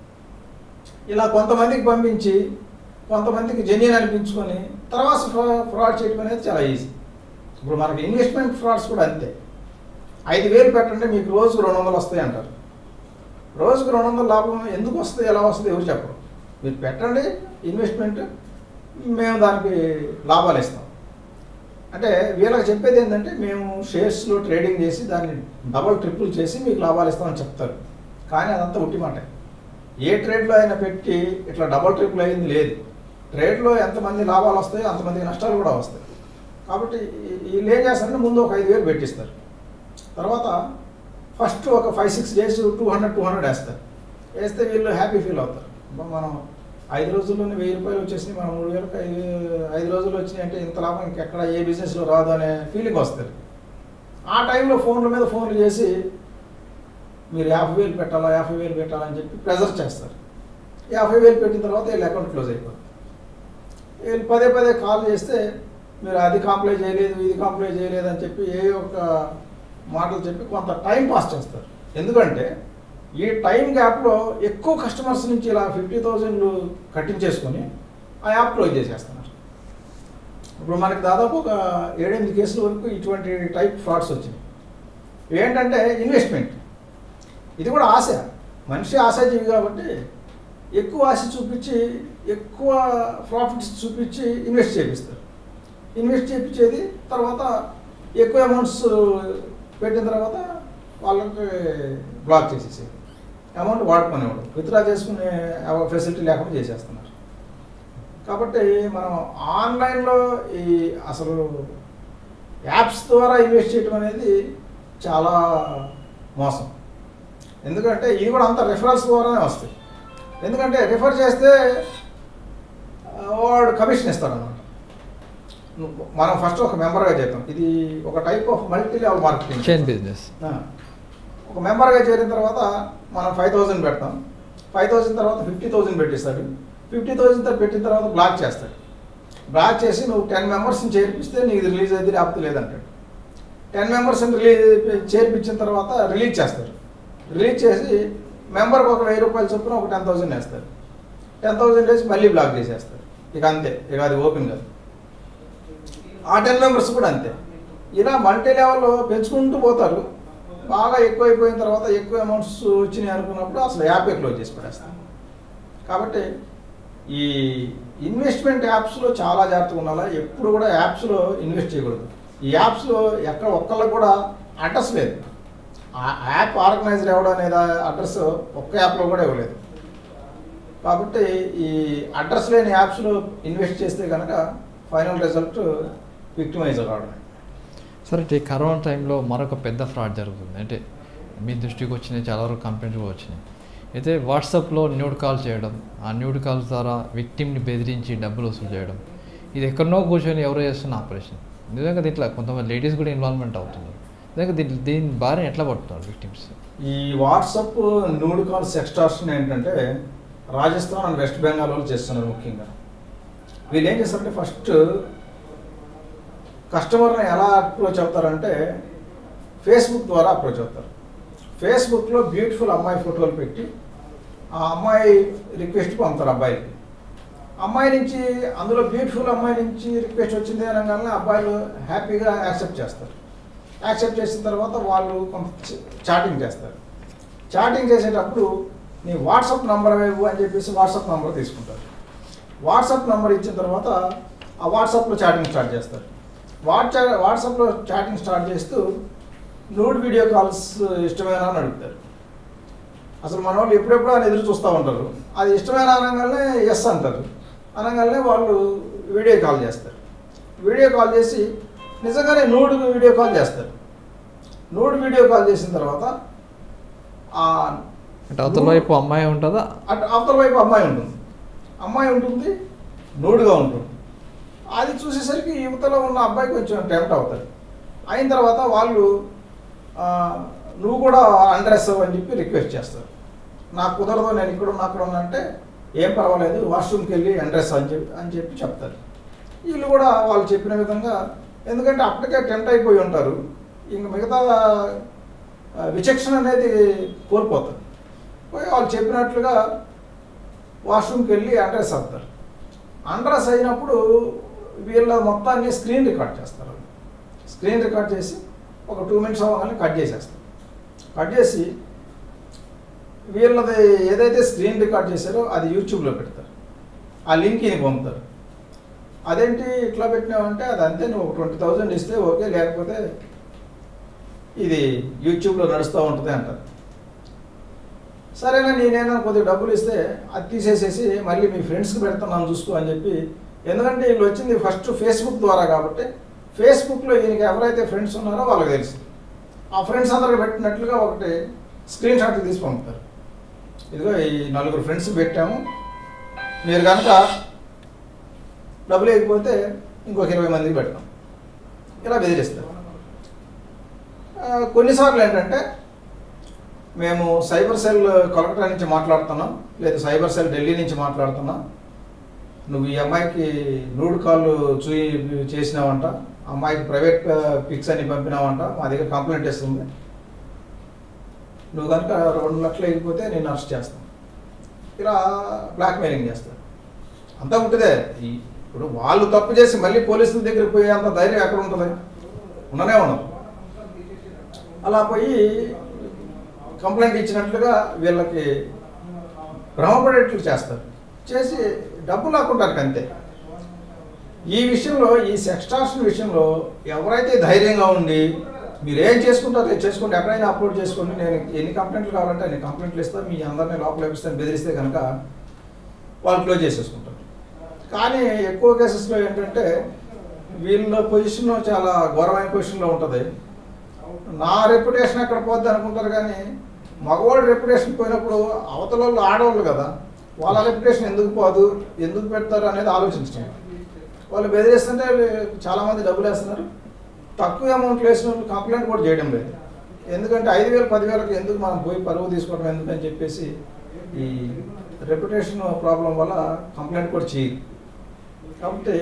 Speaker 2: ఇలా కొంతమందికి పంపించి కొంతమందికి జెన్యున్ అనిపించుకొని తర్వాత ఫ్రా- ఫ్రాడ్ చేయడం అనేది చాలా ఈజీ ఇప్పుడు మనకి ఇన్వెస్ట్మెంట్ ఫ్రాడ్స్ కూడా అంతే ఐదు వేలు పెట్టండి మీకు రోజుకు రెండు వందలు వస్తాయి అంటారు రోజుకు రెండు వందల లాభం ఎందుకు వస్తుంది ఎలా వస్తుంది ఎవరు చెప్పరు మీరు పెట్టండి ఇన్వెస్ట్మెంట్ మేము దానికి లాభాలు ఇస్తాం అంటే వీళ్ళకి చెప్పేది ఏంటంటే మేము షేర్స్లో ట్రేడింగ్ చేసి దాన్ని డబల్ ట్రిపుల్ చేసి మీకు లాభాలు ఇస్తామని చెప్తారు కానీ అదంతా ఉట్టి మాట ఏ ట్రేడ్లో అయినా పెట్టి ఇట్లా డబల్ ట్రిపుల్ అయింది లేదు ట్రేడ్లో ఎంతమంది లాభాలు వస్తాయో అంతమందికి నష్టాలు కూడా వస్తాయి కాబట్టి ఈ- వీళ్ళు ఏం చేస్తారంటే ముందు ఒక ఐదు వేలు పెట్టిస్తారు తర్వాత ఫస్ట్ ఒక five six days two hundred two hundred వేస్తారు వేస్తే వీళ్ళు హ్యాపీ ఫీల్ అవుతారు అబ్బా మనం ఐదు రోజుల్లోనే వెయ్యి రూపాయలు వచ్చేసినాయి మనం మూడు వేలకు ఐదు ఐదు రోజులు వచ్చినాయి అంటే ఇంత లాభం ఇంకెక్కడ ఏ బిజినెస్లో రాదు అనే ఫీలింగ్ వస్తుంది ఆ టైంలో ఫోన్ల మీద ఫోన్లు చేసి మీరు యాభై వేలు పెట్టాలా యాభై వేలు పెట్టాలని చెప్పి ప్రెజర్ చేస్తారు యాభై వేలు పెట్టిన తర్వాత వీళ్ళ అకౌంట్ క్లోజ్ అయిపోతుంది వీళ్ళు పదే పదే కాల్ చేస్తే మీరు అది కాంప్లై చేయలేదు ఇది కాంప్లై చేయలేదు అని చెప్పి ఏ ఒక్క మాటలు చెప్పి కొంత టైం పాస్ చేస్తారు ఎందుకంటే ఈ టైం గ్యాప్లో ఎక్కువ కస్టమర్స్ నుంచి ఇలా ఫిఫ్టీ థౌజండ్ కట్టించేసుకొని ఆ యాప్ క్లోజ్ చేసేస్తున్నారు ఇప్పుడు మనకి దాదాపు ఒక ఏడెనిమిది కేసుల వరకు ఇటువంటి టైప్ ఫ్రాడ్స్ వచ్చినాయి ఏంటంటే ఇన్వెస్ట్మెంట్ ఇది కూడా ఆశ మనిషి ఆశాజీవి కాబట్టి ఎక్కువ ఆశ చూపించి ఎక్కువ ప్రాఫిట్స్ చూపించి ఇన్వెస్ట్ చేపిస్తారు ఇన్వెస్ట్ చేయించేది తర్వాత ఎక్కువ అమౌంట్స్ పెట్టిన తర్వాత వాళ్ళకి బ్లాక్ చేసేసేది అమౌంట్ వాడుకునేవాడు విత్డ్రా చేసుకునే ఫెసిలిటీ లేకుండా చేసేస్తున్నారు కాబట్టి మనం ఆన్లైన్లో ఈ అసలు యాప్స్ ద్వారా ఇన్వెస్ట్ చేయడం అనేది చాలా మోసం ఎందుకంటే ఇవి కూడా అంత రిఫరల్స్ ద్వారానే వస్తాయి ఎందుకంటే రిఫర్ చేస్తే ఆ, వాడు కమిషన్ ఇస్తాడనమాట నువ్వు- మనం ఫస్ట్ ఒక మెంబర్గా చేద్దాం ఇది ఒక type of multi level marketing
Speaker 1: chain business
Speaker 2: ఆ. ఒక మెంబర్గా చేరిన తర్వాత మనం ఫైవ్ థౌజండ్ పెడతాం ఫైవ్ థౌజండ్ తర్వాత ఫిఫ్టీ థౌజండ్ పెట్టిస్తాడు ఫిఫ్టీ థౌజండ్ పెట్టిన తర్వాత బ్లాక్ చేస్తాడు బ్లాక్ చేసి నువ్వు టెన్ మెంబర్స్ని చేర్పిస్తే నీకు రిలీజ్ అయితే లేకపోతే లేదంటాడు టెన్ మెంబర్స్ని రిలీజ్ చేర్పించిన తర్వాత రిలీజ్ చేస్తారు రిలీజ్ చేసి మెంబర్కి ఒక వెయ్యి రూపాయలు చొప్పున ఒక టెన్ థౌసండ్ వేస్తారు టెన్ థౌసండ్ వేసి మళ్ళీ బ్లాక్ చేసేస్తారు ఇక అంతే ఇక అది ఓపెన్ కాదు ఆ టెన్ మెంబర్స్ కూడా అంతే ఇలా మల్టీ లెవెల్లో పెంచుకుంటూ పోతారు బాగా ఎక్కువైపోయిన తర్వాత ఎక్కువ అమౌంట్స్ వచ్చినాయి అనుకున్నప్పుడు అసలు యాపే క్లోజ్ చేసి పడేస్తాం కాబట్టి ఈ ఇన్వెస్ట్మెంట్ యాప్స్లో చాలా జాగ్రత్తగా ఉండాలి ఎప్పుడు కూడా యాప్స్లో ఇన్వెస్ట్ చేయకూడదు ఈ యాప్స్లో ఎక్కడ ఒక్కళ్ళకి కూడా అడ్రస్ లేదు ఆ యాప్ ఆర్గనైజర్ ఎవడో అనేది అడ్రస్ ఒక్క యాప్లో కూడా ఇవ్వలేదు కాబట్టి ఈ అడ్రస్ లేని యాప్స్లో ఇన్వెస్ట్ చేస్తే కనుక ఫైనల్ రిజల్ట్ విక్టిమైజ్ కావడమే
Speaker 1: సరే ఈ కరోనా టైంలో మరొక పెద్ద ఫ్రాడ్ జరుగుతుంది అంటే మీ దృష్టికి వచ్చినాయి చాలా వరకు కంప్లైంట్లు కూడా వచ్చినాయి అయితే వాట్సాప్లో న్యూడ్ కాల్ చేయడం ఆ న్యూడ్ కాల్స్ ద్వారా విక్టిమ్ని బెదిరించి డబ్బులు వసూలు చేయడం ఇది ఎక్కడనో కూర్చొని ఎవరో చేస్తున్న ఆపరేషన్ నిజంగా దీంట్లో కొంతమంది లేడీస్ కూడా ఇన్వాల్వ్మెంట్ అవుతున్నారు నిజంగా దీని దీని భార్య ఎట్లా పడుతున్నారు విక్టిమ్స్
Speaker 2: ఈ వాట్సప్ నూడ్ కాల్స్ ఎక్స్టార్షన్ ఏంటంటే రాజస్థాన్ అండ్ వెస్ట్ బెంగాల్ వాళ్ళు చేస్తున్నారు ముఖ్యంగా వీళ్ళు ఏం చేస్తారంటే ఫస్ట్ కస్టమర్ని ఎలా అప్రోచ్ అవుతారంటే ఫేస్బుక్ ద్వారా అప్రోచ్ అవుతారు ఫేస్బుక్లో బ్యూటిఫుల్ అమ్మాయి ఫోటోలు పెట్టి ఆ అమ్మాయి రిక్వెస్ట్ పంపుతారు అబ్బాయికి అమ్మాయి నుంచి అందులో బ్యూటిఫుల్ అమ్మాయి నుంచి రిక్వెస్ట్ వచ్చింది అనగానే అబ్బాయిలు హ్యాపీగా యాక్సెప్ట్ చేస్తారు యాక్సెప్ట్ చేసిన తర్వాత వాళ్ళు కొంత చాటింగ్ చేస్తారు చాటింగ్ చేసేటప్పుడు నీ వాట్సాప్ నంబర్ ఇవ్వు అని చెప్పేసి వాట్సాప్ నంబర్ తీసుకుంటారు వాట్సాప్ నంబర్ ఇచ్చిన తర్వాత ఆ వాట్సాప్లో చాటింగ్ స్టార్ట్ చేస్తారు వాట్సా వాట్సాప్లో చాటింగ్ స్టార్ట్ చేస్తూ నూడ్ వీడియో కాల్స్ ఇష్టమేనా అని అడుగుతారు అసలు మన వాళ్ళు ఎప్పుడెప్పుడు అని ఎదురు చూస్తూ ఉంటారు అది ఇష్టమైన అనగానే ఎస్ అంటారు అనగానే వాళ్ళు వీడియో కాల్ చేస్తారు వీడియో కాల్ చేసి నిజంగానే నూడ్ వీడియో కాల్ చేస్తారు నూడ్ వీడియో కాల్ చేసిన తర్వాత ఆ
Speaker 1: అంటే అవతల వైపు అమ్మాయి ఉంటుందా
Speaker 2: అటు అవతల వైపు అమ్మాయి ఉంటుంది అమ్మాయి ఉంటుంది నూడుగా ఉంటుంది అది చూసేసరికి యువతలో ఉన్న అబ్బాయి కొంచెం టెంప్ట్ అవుతాడు అయిన తర్వాత వాళ్ళు ఆ, నువ్వు కూడా అండ్రెస్ అని చెప్పి రిక్వెస్ట్ చేస్తారు నాకు కుదరదు నేను ఇక్కడ ఉన్నా అక్కడ ఉన్నా అంటే ఏం పర్వాలేదు వాష్రూమ్కి వెళ్ళి అండ్రెస్ అని చెప్పి అని చెప్పి చెప్తారు వీళ్ళు కూడా వాళ్ళు చెప్పిన విధంగా ఎందుకంటే అప్పటికే టెంప్ట్ అయిపోయి ఉంటారు ఇంక మిగతా ఆ, విచక్షణ అనేది కోల్పోతారు పోయి వాళ్ళు చెప్పినట్లుగా వాష్రూమ్కి వెళ్ళి అడ్రస్ అవుతారు అండ్రస్ అయినప్పుడు వీళ్ళ మొత్తాన్ని స్క్రీన్ రికార్డ్ చేస్తారు వాళ్ళు. స్క్రీన్ రికార్డ్ చేసి ఒక టూ మినిట్స్ అవ్వగానే కట్ చేసేస్తారు కట్ చేసి వీళ్ళది ఏదైతే స్క్రీన్ రికార్డ్ చేశారో అది యూట్యూబ్లో పెడతారు ఆ లింక్ ఈయన పంపుతారు అదేంటి ఇట్లా పెట్టినావంటే అది అంతే నువ్వు ట్వంటీ థౌజండ్ ఇస్తే ఓకే లేకపోతే ఇది యూట్యూబ్లో నడుస్తూ ఉంటుంది అంటారు సరేనా నేనేనా కొద్దిగా డబ్బులు ఇస్తే అది తీసేసేసి మళ్ళీ మీ ఫ్రెండ్స్కి పెడుతున్నాను చూసుకో అని చెప్పి ఎందుకంటే వీళ్ళు వచ్చింది ఫస్ట్ ఫేస్బుక్ ద్వారా కాబట్టి ఫేస్బుక్లో ఈయనకి ఎవరైతే ఫ్రెండ్స్ ఉన్నారో వాళ్ళకి తెలుసు ఆ ఫ్రెండ్స్ అందరికి పెట్టినట్లుగా ఒకటి స్క్రీన్ షాట్ తీసి పంపుతారు ఇదిగో ఈ నలుగురు ఫ్రెండ్స్ పెట్టాము మీరు కనుక డబ్బులు లేకపోతే ఇంకొక ఇరవై మందికి పెడతాం ఇలా బెదిరిస్తారు ఆ, కొన్నిసార్లు ఏంటంటే మేము సైబర్ సెల్ కలకటా నుంచి మాట్లాడుతున్నాం లేదా సైబర్ సెల్ ఢిల్లీ నుంచి మాట్లాడుతున్నాం నువ్వు ఈ అమ్మాయికి నూడ్ కాల్ చూ చేసినావంట అమ్మాయికి ప్రైవేట్ పిక్స్ అని పంపినావంట మా దగ్గర కంప్లైంట్ ఇస్తుంది నువ్వు కనుక రెండు లక్షలు అయిపోతే నేను అరెస్ట్ చేస్తాను ఇలా బ్లాక్మెయిలింగ్ చేస్తారు అంతా ఉంటుందే ఈ ఇప్పుడు వాళ్ళు తప్పు చేసి మళ్ళీ పోలీసుల దగ్గరికి పోయే అంత ధైర్యం ఎక్కడ ఉంటుంది ఉండనే ఉండదు అలా పోయి కంప్లైంట్ ఇచ్చినట్లుగా వీళ్ళకి భ్రమపడేట్లు చేస్తారు చేసి డబ్బు లాక్కుంటారు అంతే ఈ విషయంలో ఈ సెక్స్టార్షన్ విషయంలో ఎవరైతే ధైర్యంగా ఉండి మీరు ఏం చేసుకుంటారో అది చేసుకోండి ఎక్కడైనా అప్లోడ్ చేసుకోండి నేను ఎన్ని కంప్లైంట్లు కావాలంటే అన్ని కంప్లైంట్లు ఇస్తాను మీ అందరినీ లోపల వేపిస్తాను బెదిరిస్తే కనుక వాళ్ళు క్లోజ్ చేసేసుకుంటారు కానీ ఎక్కువ కేసెస్లో ఏంటంటే వీళ్ళ పొజిషన్ చాలా ఘోరమైన పొజిషన్లో ఉంటుంది నా రెప్యుటేషన్ ఎక్కడ పోద్ది అనుకుంటారు కానీ మగవాడి రెప్యుటేషన్ పోయినప్పుడు అవతల వాళ్ళు ఆడవాళ్ళు కదా వాళ్ళ రెప్యుటేషన్ ఎందుకు పోదు ఎందుకు పెడతారు అనేది ఆలోచించడం వాళ్ళు బెదిరిస్తుంటే చాలామంది డబ్బులు వేస్తున్నారు తక్కువ అమౌంట్ వేసిన వాళ్ళు కంప్లైంట్ కూడా చేయడం లేదు ఎందుకంటే ఐదు వేలు పదివేలకు ఎందుకు మనం పోయి పరువు తీసుకోవడం ఎందుకని చెప్పేసి ఈ రెప్యుటేషన్ ప్రాబ్లం వల్ల కంప్లైంట్ కూడా చేయరు కాబట్టి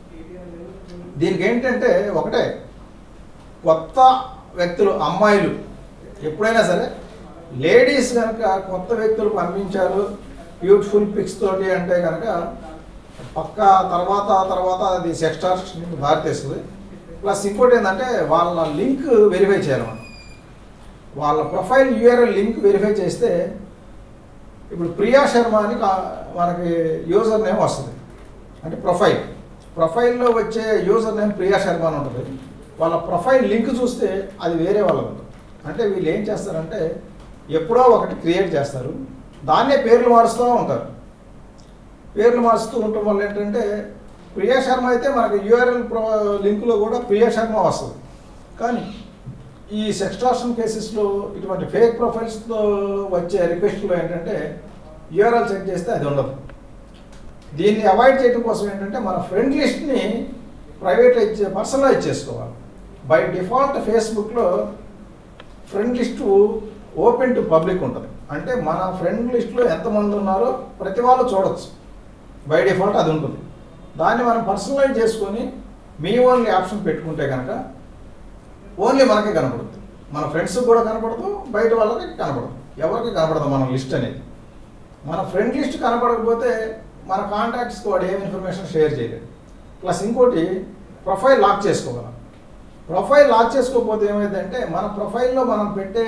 Speaker 2: దీనికి ఏంటంటే ఒకటే కొత్త వ్యక్తులు అమ్మాయిలు ఎప్పుడైనా సరే లేడీస్ కనుక కొత్త వ్యక్తులు పంపించారు బ్యూటిఫుల్ పిక్స్ తోటి అంటే కనుక పక్క తర్వాత తర్వాత అది సెక్స్ భారతీస్తుంది ప్లస్ ఇంకోటి ఏంటంటే వాళ్ళ లింక్ వెరిఫై చేయాలన్నమాట వాళ్ళ ప్రొఫైల్ యూఆర్ఎల్ లింక్ వెరిఫై చేస్తే ఇప్పుడు ప్రియా శర్మ అని కా- మనకి యూజర్ నేమ్ వస్తుంది అంటే ప్రొఫైల్ ప్రొఫైల్లో వచ్చే యూజర్ నేమ్ ప్రియా శర్మ అని ఉంటుంది వాళ్ళ ప్రొఫైల్ లింక్ చూస్తే అది వేరే వాళ్ళ ఉంటుంది అంటే వీళ్ళు ఏం చేస్తారంటే ఎప్పుడో ఒకటి క్రియేట్ చేస్తారు దాన్నే పేర్లు మారుస్తూ ఉంటారు పేర్లు మారుస్తూ ఉండటం వల్ల ఏంటంటే ప్రియా శర్మ అయితే మనకి యూఆర్ఎల్ ప్రో లింక్లో కూడా ప్రియా శర్మ వస్తుంది కానీ ఈ సెక్స్ట్రాషన్ కేసెస్లో ఇటువంటి ఫేక్ ప్రొఫైల్స్తో వచ్చే రిక్వెస్ట్లో ఏంటంటే యూఆర్ఎల్ చెక్ చేస్తే అది ఉండదు దీన్ని అవాయిడ్ చేయడం కోసం ఏంటంటే మన ఫ్రెండ్ లిస్ట్ని ప్రైవేటైజ్ పర్సనలైజ్ చేసుకోవాలి బై డిఫాల్ట్ ఫేస్బుక్లో friend list open to public ఉంటుంది అంటే మన ఫ్రెండ్ లిస్ట్లో ఎంతమంది ఉన్నారో ప్రతి వాళ్ళు చూడొచ్చు బై డిఫాల్ట్ అది ఉంటుంది దాన్ని మనం పర్సనలైజ్ చేసుకొని మీ ఓన్లీ ఆప్షన్ పెట్టుకుంటే కనుక ఓన్లీ మనకే కనపడుతుంది మన ఫ్రెండ్స్కి కూడా కనపడదు బయట వాళ్ళకి కనపడదు ఎవరికి కనపడదు మన లిస్ట్ అనేది మన ఫ్రెండ్ లిస్ట్ కనపడకపోతే మన కాంటాక్ట్స్కి వాడు ఏం ఇన్ఫర్మేషన్ షేర్ చేయలేదు ప్లస్ ఇంకోటి ప్రొఫైల్ లాక్ చేసుకోగలం ప్రొఫైల్ లాక్ చేసుకోకపోతే ఏమైందంటే మన ప్రొఫైల్లో మనం పెట్టే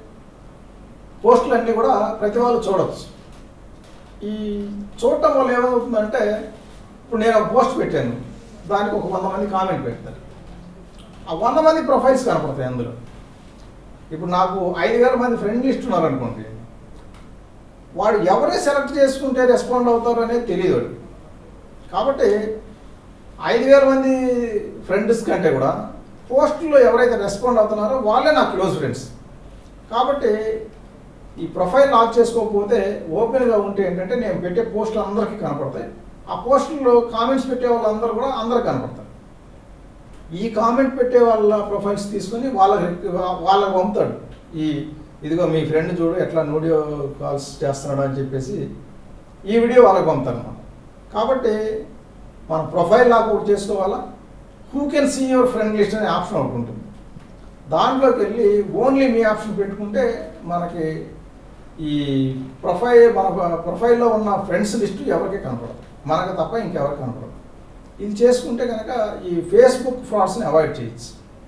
Speaker 2: పోస్టులు అన్నీ కూడా ప్రతి వాళ్ళు చూడవచ్చు ఈ చూడటం వల్ల ఏమవుతుందంటే ఇప్పుడు నేను ఒక పోస్ట్ పెట్టాను దానికి ఒక వంద మంది కామెంట్ పెడతారు ఆ వంద మంది ప్రొఫైల్స్ కనపడతాయి అందులో ఇప్పుడు నాకు ఐదు వేల మంది ఫ్రెండ్ లిస్ట్ ఉన్నారనుకోండి వాడు ఎవరే సెలెక్ట్ చేసుకుంటే రెస్పాండ్ అవుతారు అనేది తెలియదు వాడికి కాబట్టి ఐదు వేల మంది ఫ్రెండ్స్ కంటే కూడా పోస్టుల్లో ఎవరైతే రెస్పాండ్ అవుతున్నారో వాళ్ళే నా క్లోజ్ ఫ్రెండ్స్ కాబట్టి ఈ ప్రొఫైల్ లాక్ చేసుకోకపోతే ఓపెన్గా ఉంటే ఏంటంటే నేను పెట్టే పోస్టులు అందరికీ కనపడతాయి ఆ పోస్టుల్లో కామెంట్స్ పెట్టే వాళ్ళందరూ కూడా అందరికి కనపడతారు ఈ కామెంట్ పెట్టే వాళ్ళ ప్రొఫైల్స్ తీసుకొని వాళ్ళకి వాళ్ళకి పంపుతాడు ఈ ఇదిగో మీ ఫ్రెండ్ చూడు ఎట్లా వీడియో కాల్స్ చేస్తున్నాడు అని చెప్పేసి ఈ వీడియో వాళ్ళకి పంపుతారు అన్నమాట కాబట్టి మన ప్రొఫైల్ లాక్ ఒకటి చేసుకోవాలా who can see your friend list అనే ఆప్షన్ ఒకటి ఉంటుంది దాంట్లోకి వెళ్ళి ఓన్లీ మీ ఆప్షన్ పెట్టుకుంటే మనకి ఈ ప్రొఫైల్ మన ప్రొఫైల్లో ఉన్న ఫ్రెండ్స్ లిస్ట్ ఎవరికి కనపడదు మనకు తప్ప ఇంకెవరికి కనపడదు ఇది చేసుకుంటే కనుక ఈ ఫేస్బుక్ ఫ్రాడ్స్ని అవాయిడ్ చేయొచ్చు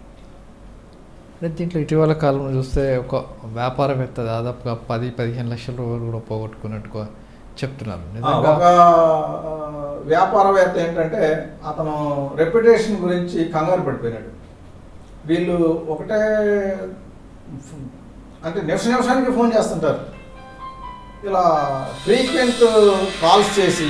Speaker 1: అంటే దీంట్లో ఇటీవల కాలంలో చూస్తే ఒక వ్యాపారవేత్త దాదాపుగా పది పదిహేను లక్షల రూపాయలు కూడా పోగొట్టుకున్నట్టుగా చెప్తున్నారు
Speaker 2: ఆ,
Speaker 1: నిజంగా
Speaker 2: ఒక ఆ, వ్యాపారవేత్త ఏంటంటే అతను రెప్యుటేషన్ గురించి కంగారు పడిపోయినాడు వీళ్ళు ఒకటే ఫ్- అంటే నిమిష నిమిషానికి ఫోన్ చేస్తుంటారు ఇలా ఫ్రీక్వెంట్ కాల్స్ చేసి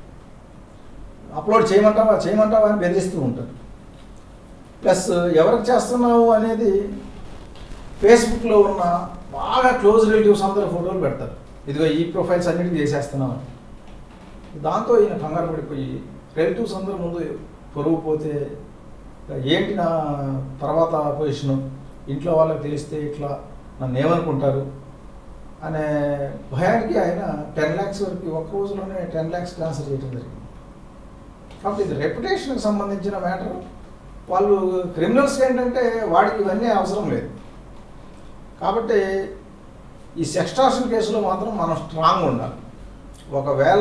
Speaker 2: అప్లోడ్ చేయమంటావా చేయమంటావా అని బెదిరిస్తూ ఉంటారు ప్లస్ ఎవరికి చేస్తున్నావు అనేది ఫేస్బుక్లో ఉన్న బాగా క్లోజ్ రిలేటివ్స్ అందరూ ఫోటోలు పెడతారు ఇదిగో ఈ ప్రొఫైల్స్ అన్నిటికీ చేసేస్తున్నాం అని. దాంతో ఈయన కంగారు పడిపోయి రిలేటివ్స్ అందరూ ముందు పొరుగు పోతే ఏంటి నా తర్వాత పొజిషను ఇంట్లో వాళ్ళకి తెలిస్తే ఇట్లా నన్ను ఏమనుకుంటారు అనే భయానికి ఆయన టెన్ ల్యాక్స్ వరకు ఒక్క రోజులోనే టెన్ ల్యాక్స్ ట్రాన్స్ఫర్ చేయడం జరిగింది కాబట్టి ఇది రెప్యుటేషన్కి సంబంధించిన మ్యాటర్ వాళ్ళు క్రిమినల్స్ ఏంటంటే వాడికి ఇవన్నీ అవసరం లేదు కాబట్టి ఈ సెక్స్టార్షన్ కేసులో మాత్రం మనం స్ట్రాంగ్ ఉండాలి ఒకవేళ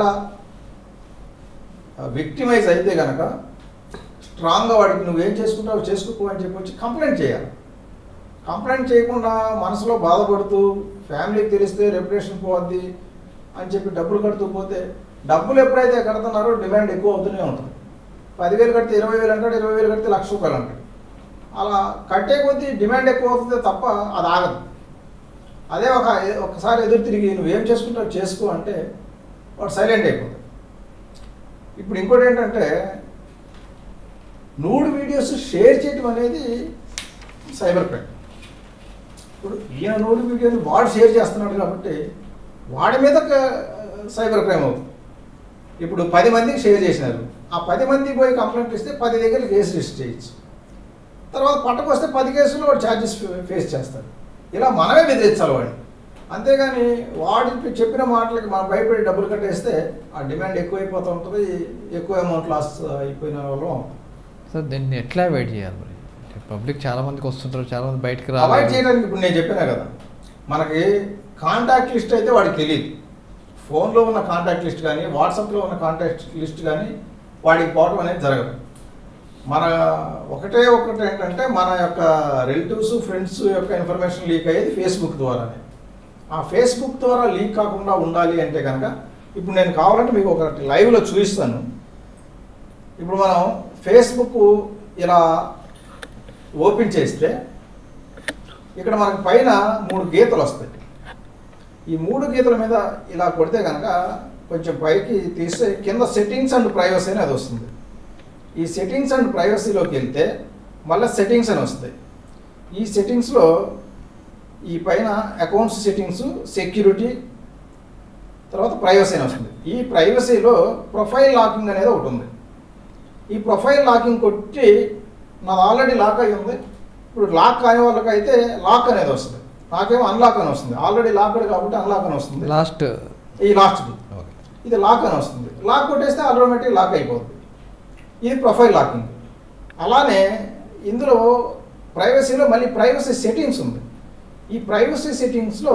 Speaker 2: విక్టిమైజ్ అయితే కనుక స్ట్రాంగ్గా వాడికి నువ్వేం చేసుకుంటావు చేసుకోకు అని చెప్పి వచ్చి కంప్లైంట్ చేయాలి కంప్లైంట్ చేయకుండా మనసులో బాధపడుతూ ఫ్యామిలీకి తెలిస్తే రెప్యుటేషన్ పోవద్ది అని చెప్పి డబ్బులు కడుతూ పోతే డబ్బులు ఎప్పుడైతే కడుతున్నారో డిమాండ్ ఎక్కువ అవుతూనే ఉంటుంది పదివేలు కడితే ఇరవై వేలు అంటాడు ఇరవై వేలు కడితే లక్ష రూపాయలు అంటాడు అలా కట్టే కొద్దీ డిమాండ్ ఎక్కువ అవుతుంది తప్ప అది ఆగదు అదే ఒక ఒకసారి ఎదురు తిరిగి నువ్వేం చేసుకుంటావు చేసుకో అంటే వాడు సైలెంట్ అయిపోతాడు ఇప్పుడు ఇంకోటి ఏంటంటే నూడ్ వీడియోస్ షేర్ చేయడం అనేది సైబర్ క్రైమ్ ఇప్పుడు ఈయన నోటిఫికేషన్ వాడు షేర్ చేస్తున్నాడు కాబట్టి వాడి మీద క- సైబర్ క్రైమ్ అవుతుంది ఇప్పుడు పది మందికి షేర్ చేసినారు ఆ పది మందికి పోయి కంప్లైంట్ ఇస్తే పది దగ్గర కేసు రిజిస్టర్ చేయొచ్చు తర్వాత పట్టకు వస్తే పది కేసులు వాడు ఛార్జెస్ ఫేస్ చేస్తాడు ఇలా మనమే బెదిరించాలి వాడిని అంతేగాని వాడికి చెప్పిన మాటలకి మనం భయపడి డబ్బులు కట్టేస్తే ఆ డిమాండ్ ఎక్కువైపోతూ ఉంటుంది ఎక్కువ అమౌంట్ లాస్ అయిపోయిన వాళ్ళు అవుతాం.
Speaker 1: సార్ దీన్ని ఎట్లా అవాయిడ్ చేయాలి మరి పబ్లిక్ చాలా మందికి వస్తుంటారు చాలా మంది బయటకు
Speaker 2: అవాయిడ్
Speaker 1: రావాలి
Speaker 2: చేయడానికి ఇప్పుడు నేను చెప్పినా కదా మనకి కాంటాక్ట్ లిస్ట్ అయితే వాడికి తెలియదు ఫోన్లో ఉన్న కాంటాక్ట్ లిస్ట్ కానీ వాట్సాప్లో ఉన్న కాంటాక్ట్ లిస్ట్ కానీ వాడికి పోవడం అనేది జరగదు మన ఒకటే ఒకటి ఏంటంటే మన యొక్క రిలేటివ్స్ ఫ్రెండ్స్ యొక్క ఇన్ఫర్మేషన్ లీక్ అయ్యేది ఫేస్బుక్ ద్వారానే ఆ ఫేస్బుక్ ద్వారా లీక్ కాకుండా ఉండాలి అంటే కనుక ఇప్పుడు నేను కావాలంటే మీకు ఒకటి లైవ్లో చూపిస్తాను ఇప్పుడు మనం ఫేస్బుక్ ఇలా ఓపెన్ చేస్తే ఇక్కడ మనకు పైన మూడు గీతలు వస్తాయి ఈ మూడు గీతల మీద ఇలా కొడితే కనుక కొంచెం పైకి తీస్తే కింద సెట్టింగ్స్ అండ్ ప్రైవసీ అని అది వస్తుంది ఈ సెట్టింగ్స్ అండ్ ప్రైవసీలోకి వెళ్తే మళ్ళీ సెట్టింగ్స్ అని వస్తాయి ఈ సెట్టింగ్స్లో ఈ పైన అకౌంట్స్ సెట్టింగ్స్ సెక్యూరిటీ తర్వాత ప్రైవసీ అని వస్తుంది ఈ ప్రైవసీలో ప్రొఫైల్ లాకింగ్ అనేది ఒకటి ఉంది ఈ ప్రొఫైల్ లాకింగ్ కొట్టి నాది ఆల్రెడీ లాక్ అయి ఉంది ఇప్పుడు లాక్ కాని వాళ్ళకి అయితే లాక్ అనేది వస్తుంది నాకేమో అన్లాక్ అని వస్తుంది ఆల్రెడీ లాక్డ్ కాబట్టి అన్లాక్ అని వస్తుంది
Speaker 1: లాస్ట్
Speaker 2: ఈ లాస్ట్ది
Speaker 1: ఓకే
Speaker 2: ఇది లాక్ అని వస్తుంది లాక్ కొట్టేస్తే ఆటోమేటిక్ లాక్ అయిపోతుంది ఇది ప్రొఫైల్ లాకింగ్ అలానే ఇందులో ప్రైవసీలో మళ్ళీ ప్రైవసీ సెట్టింగ్స్ ఉంది ఈ ప్రైవసీ సెట్టింగ్స్లో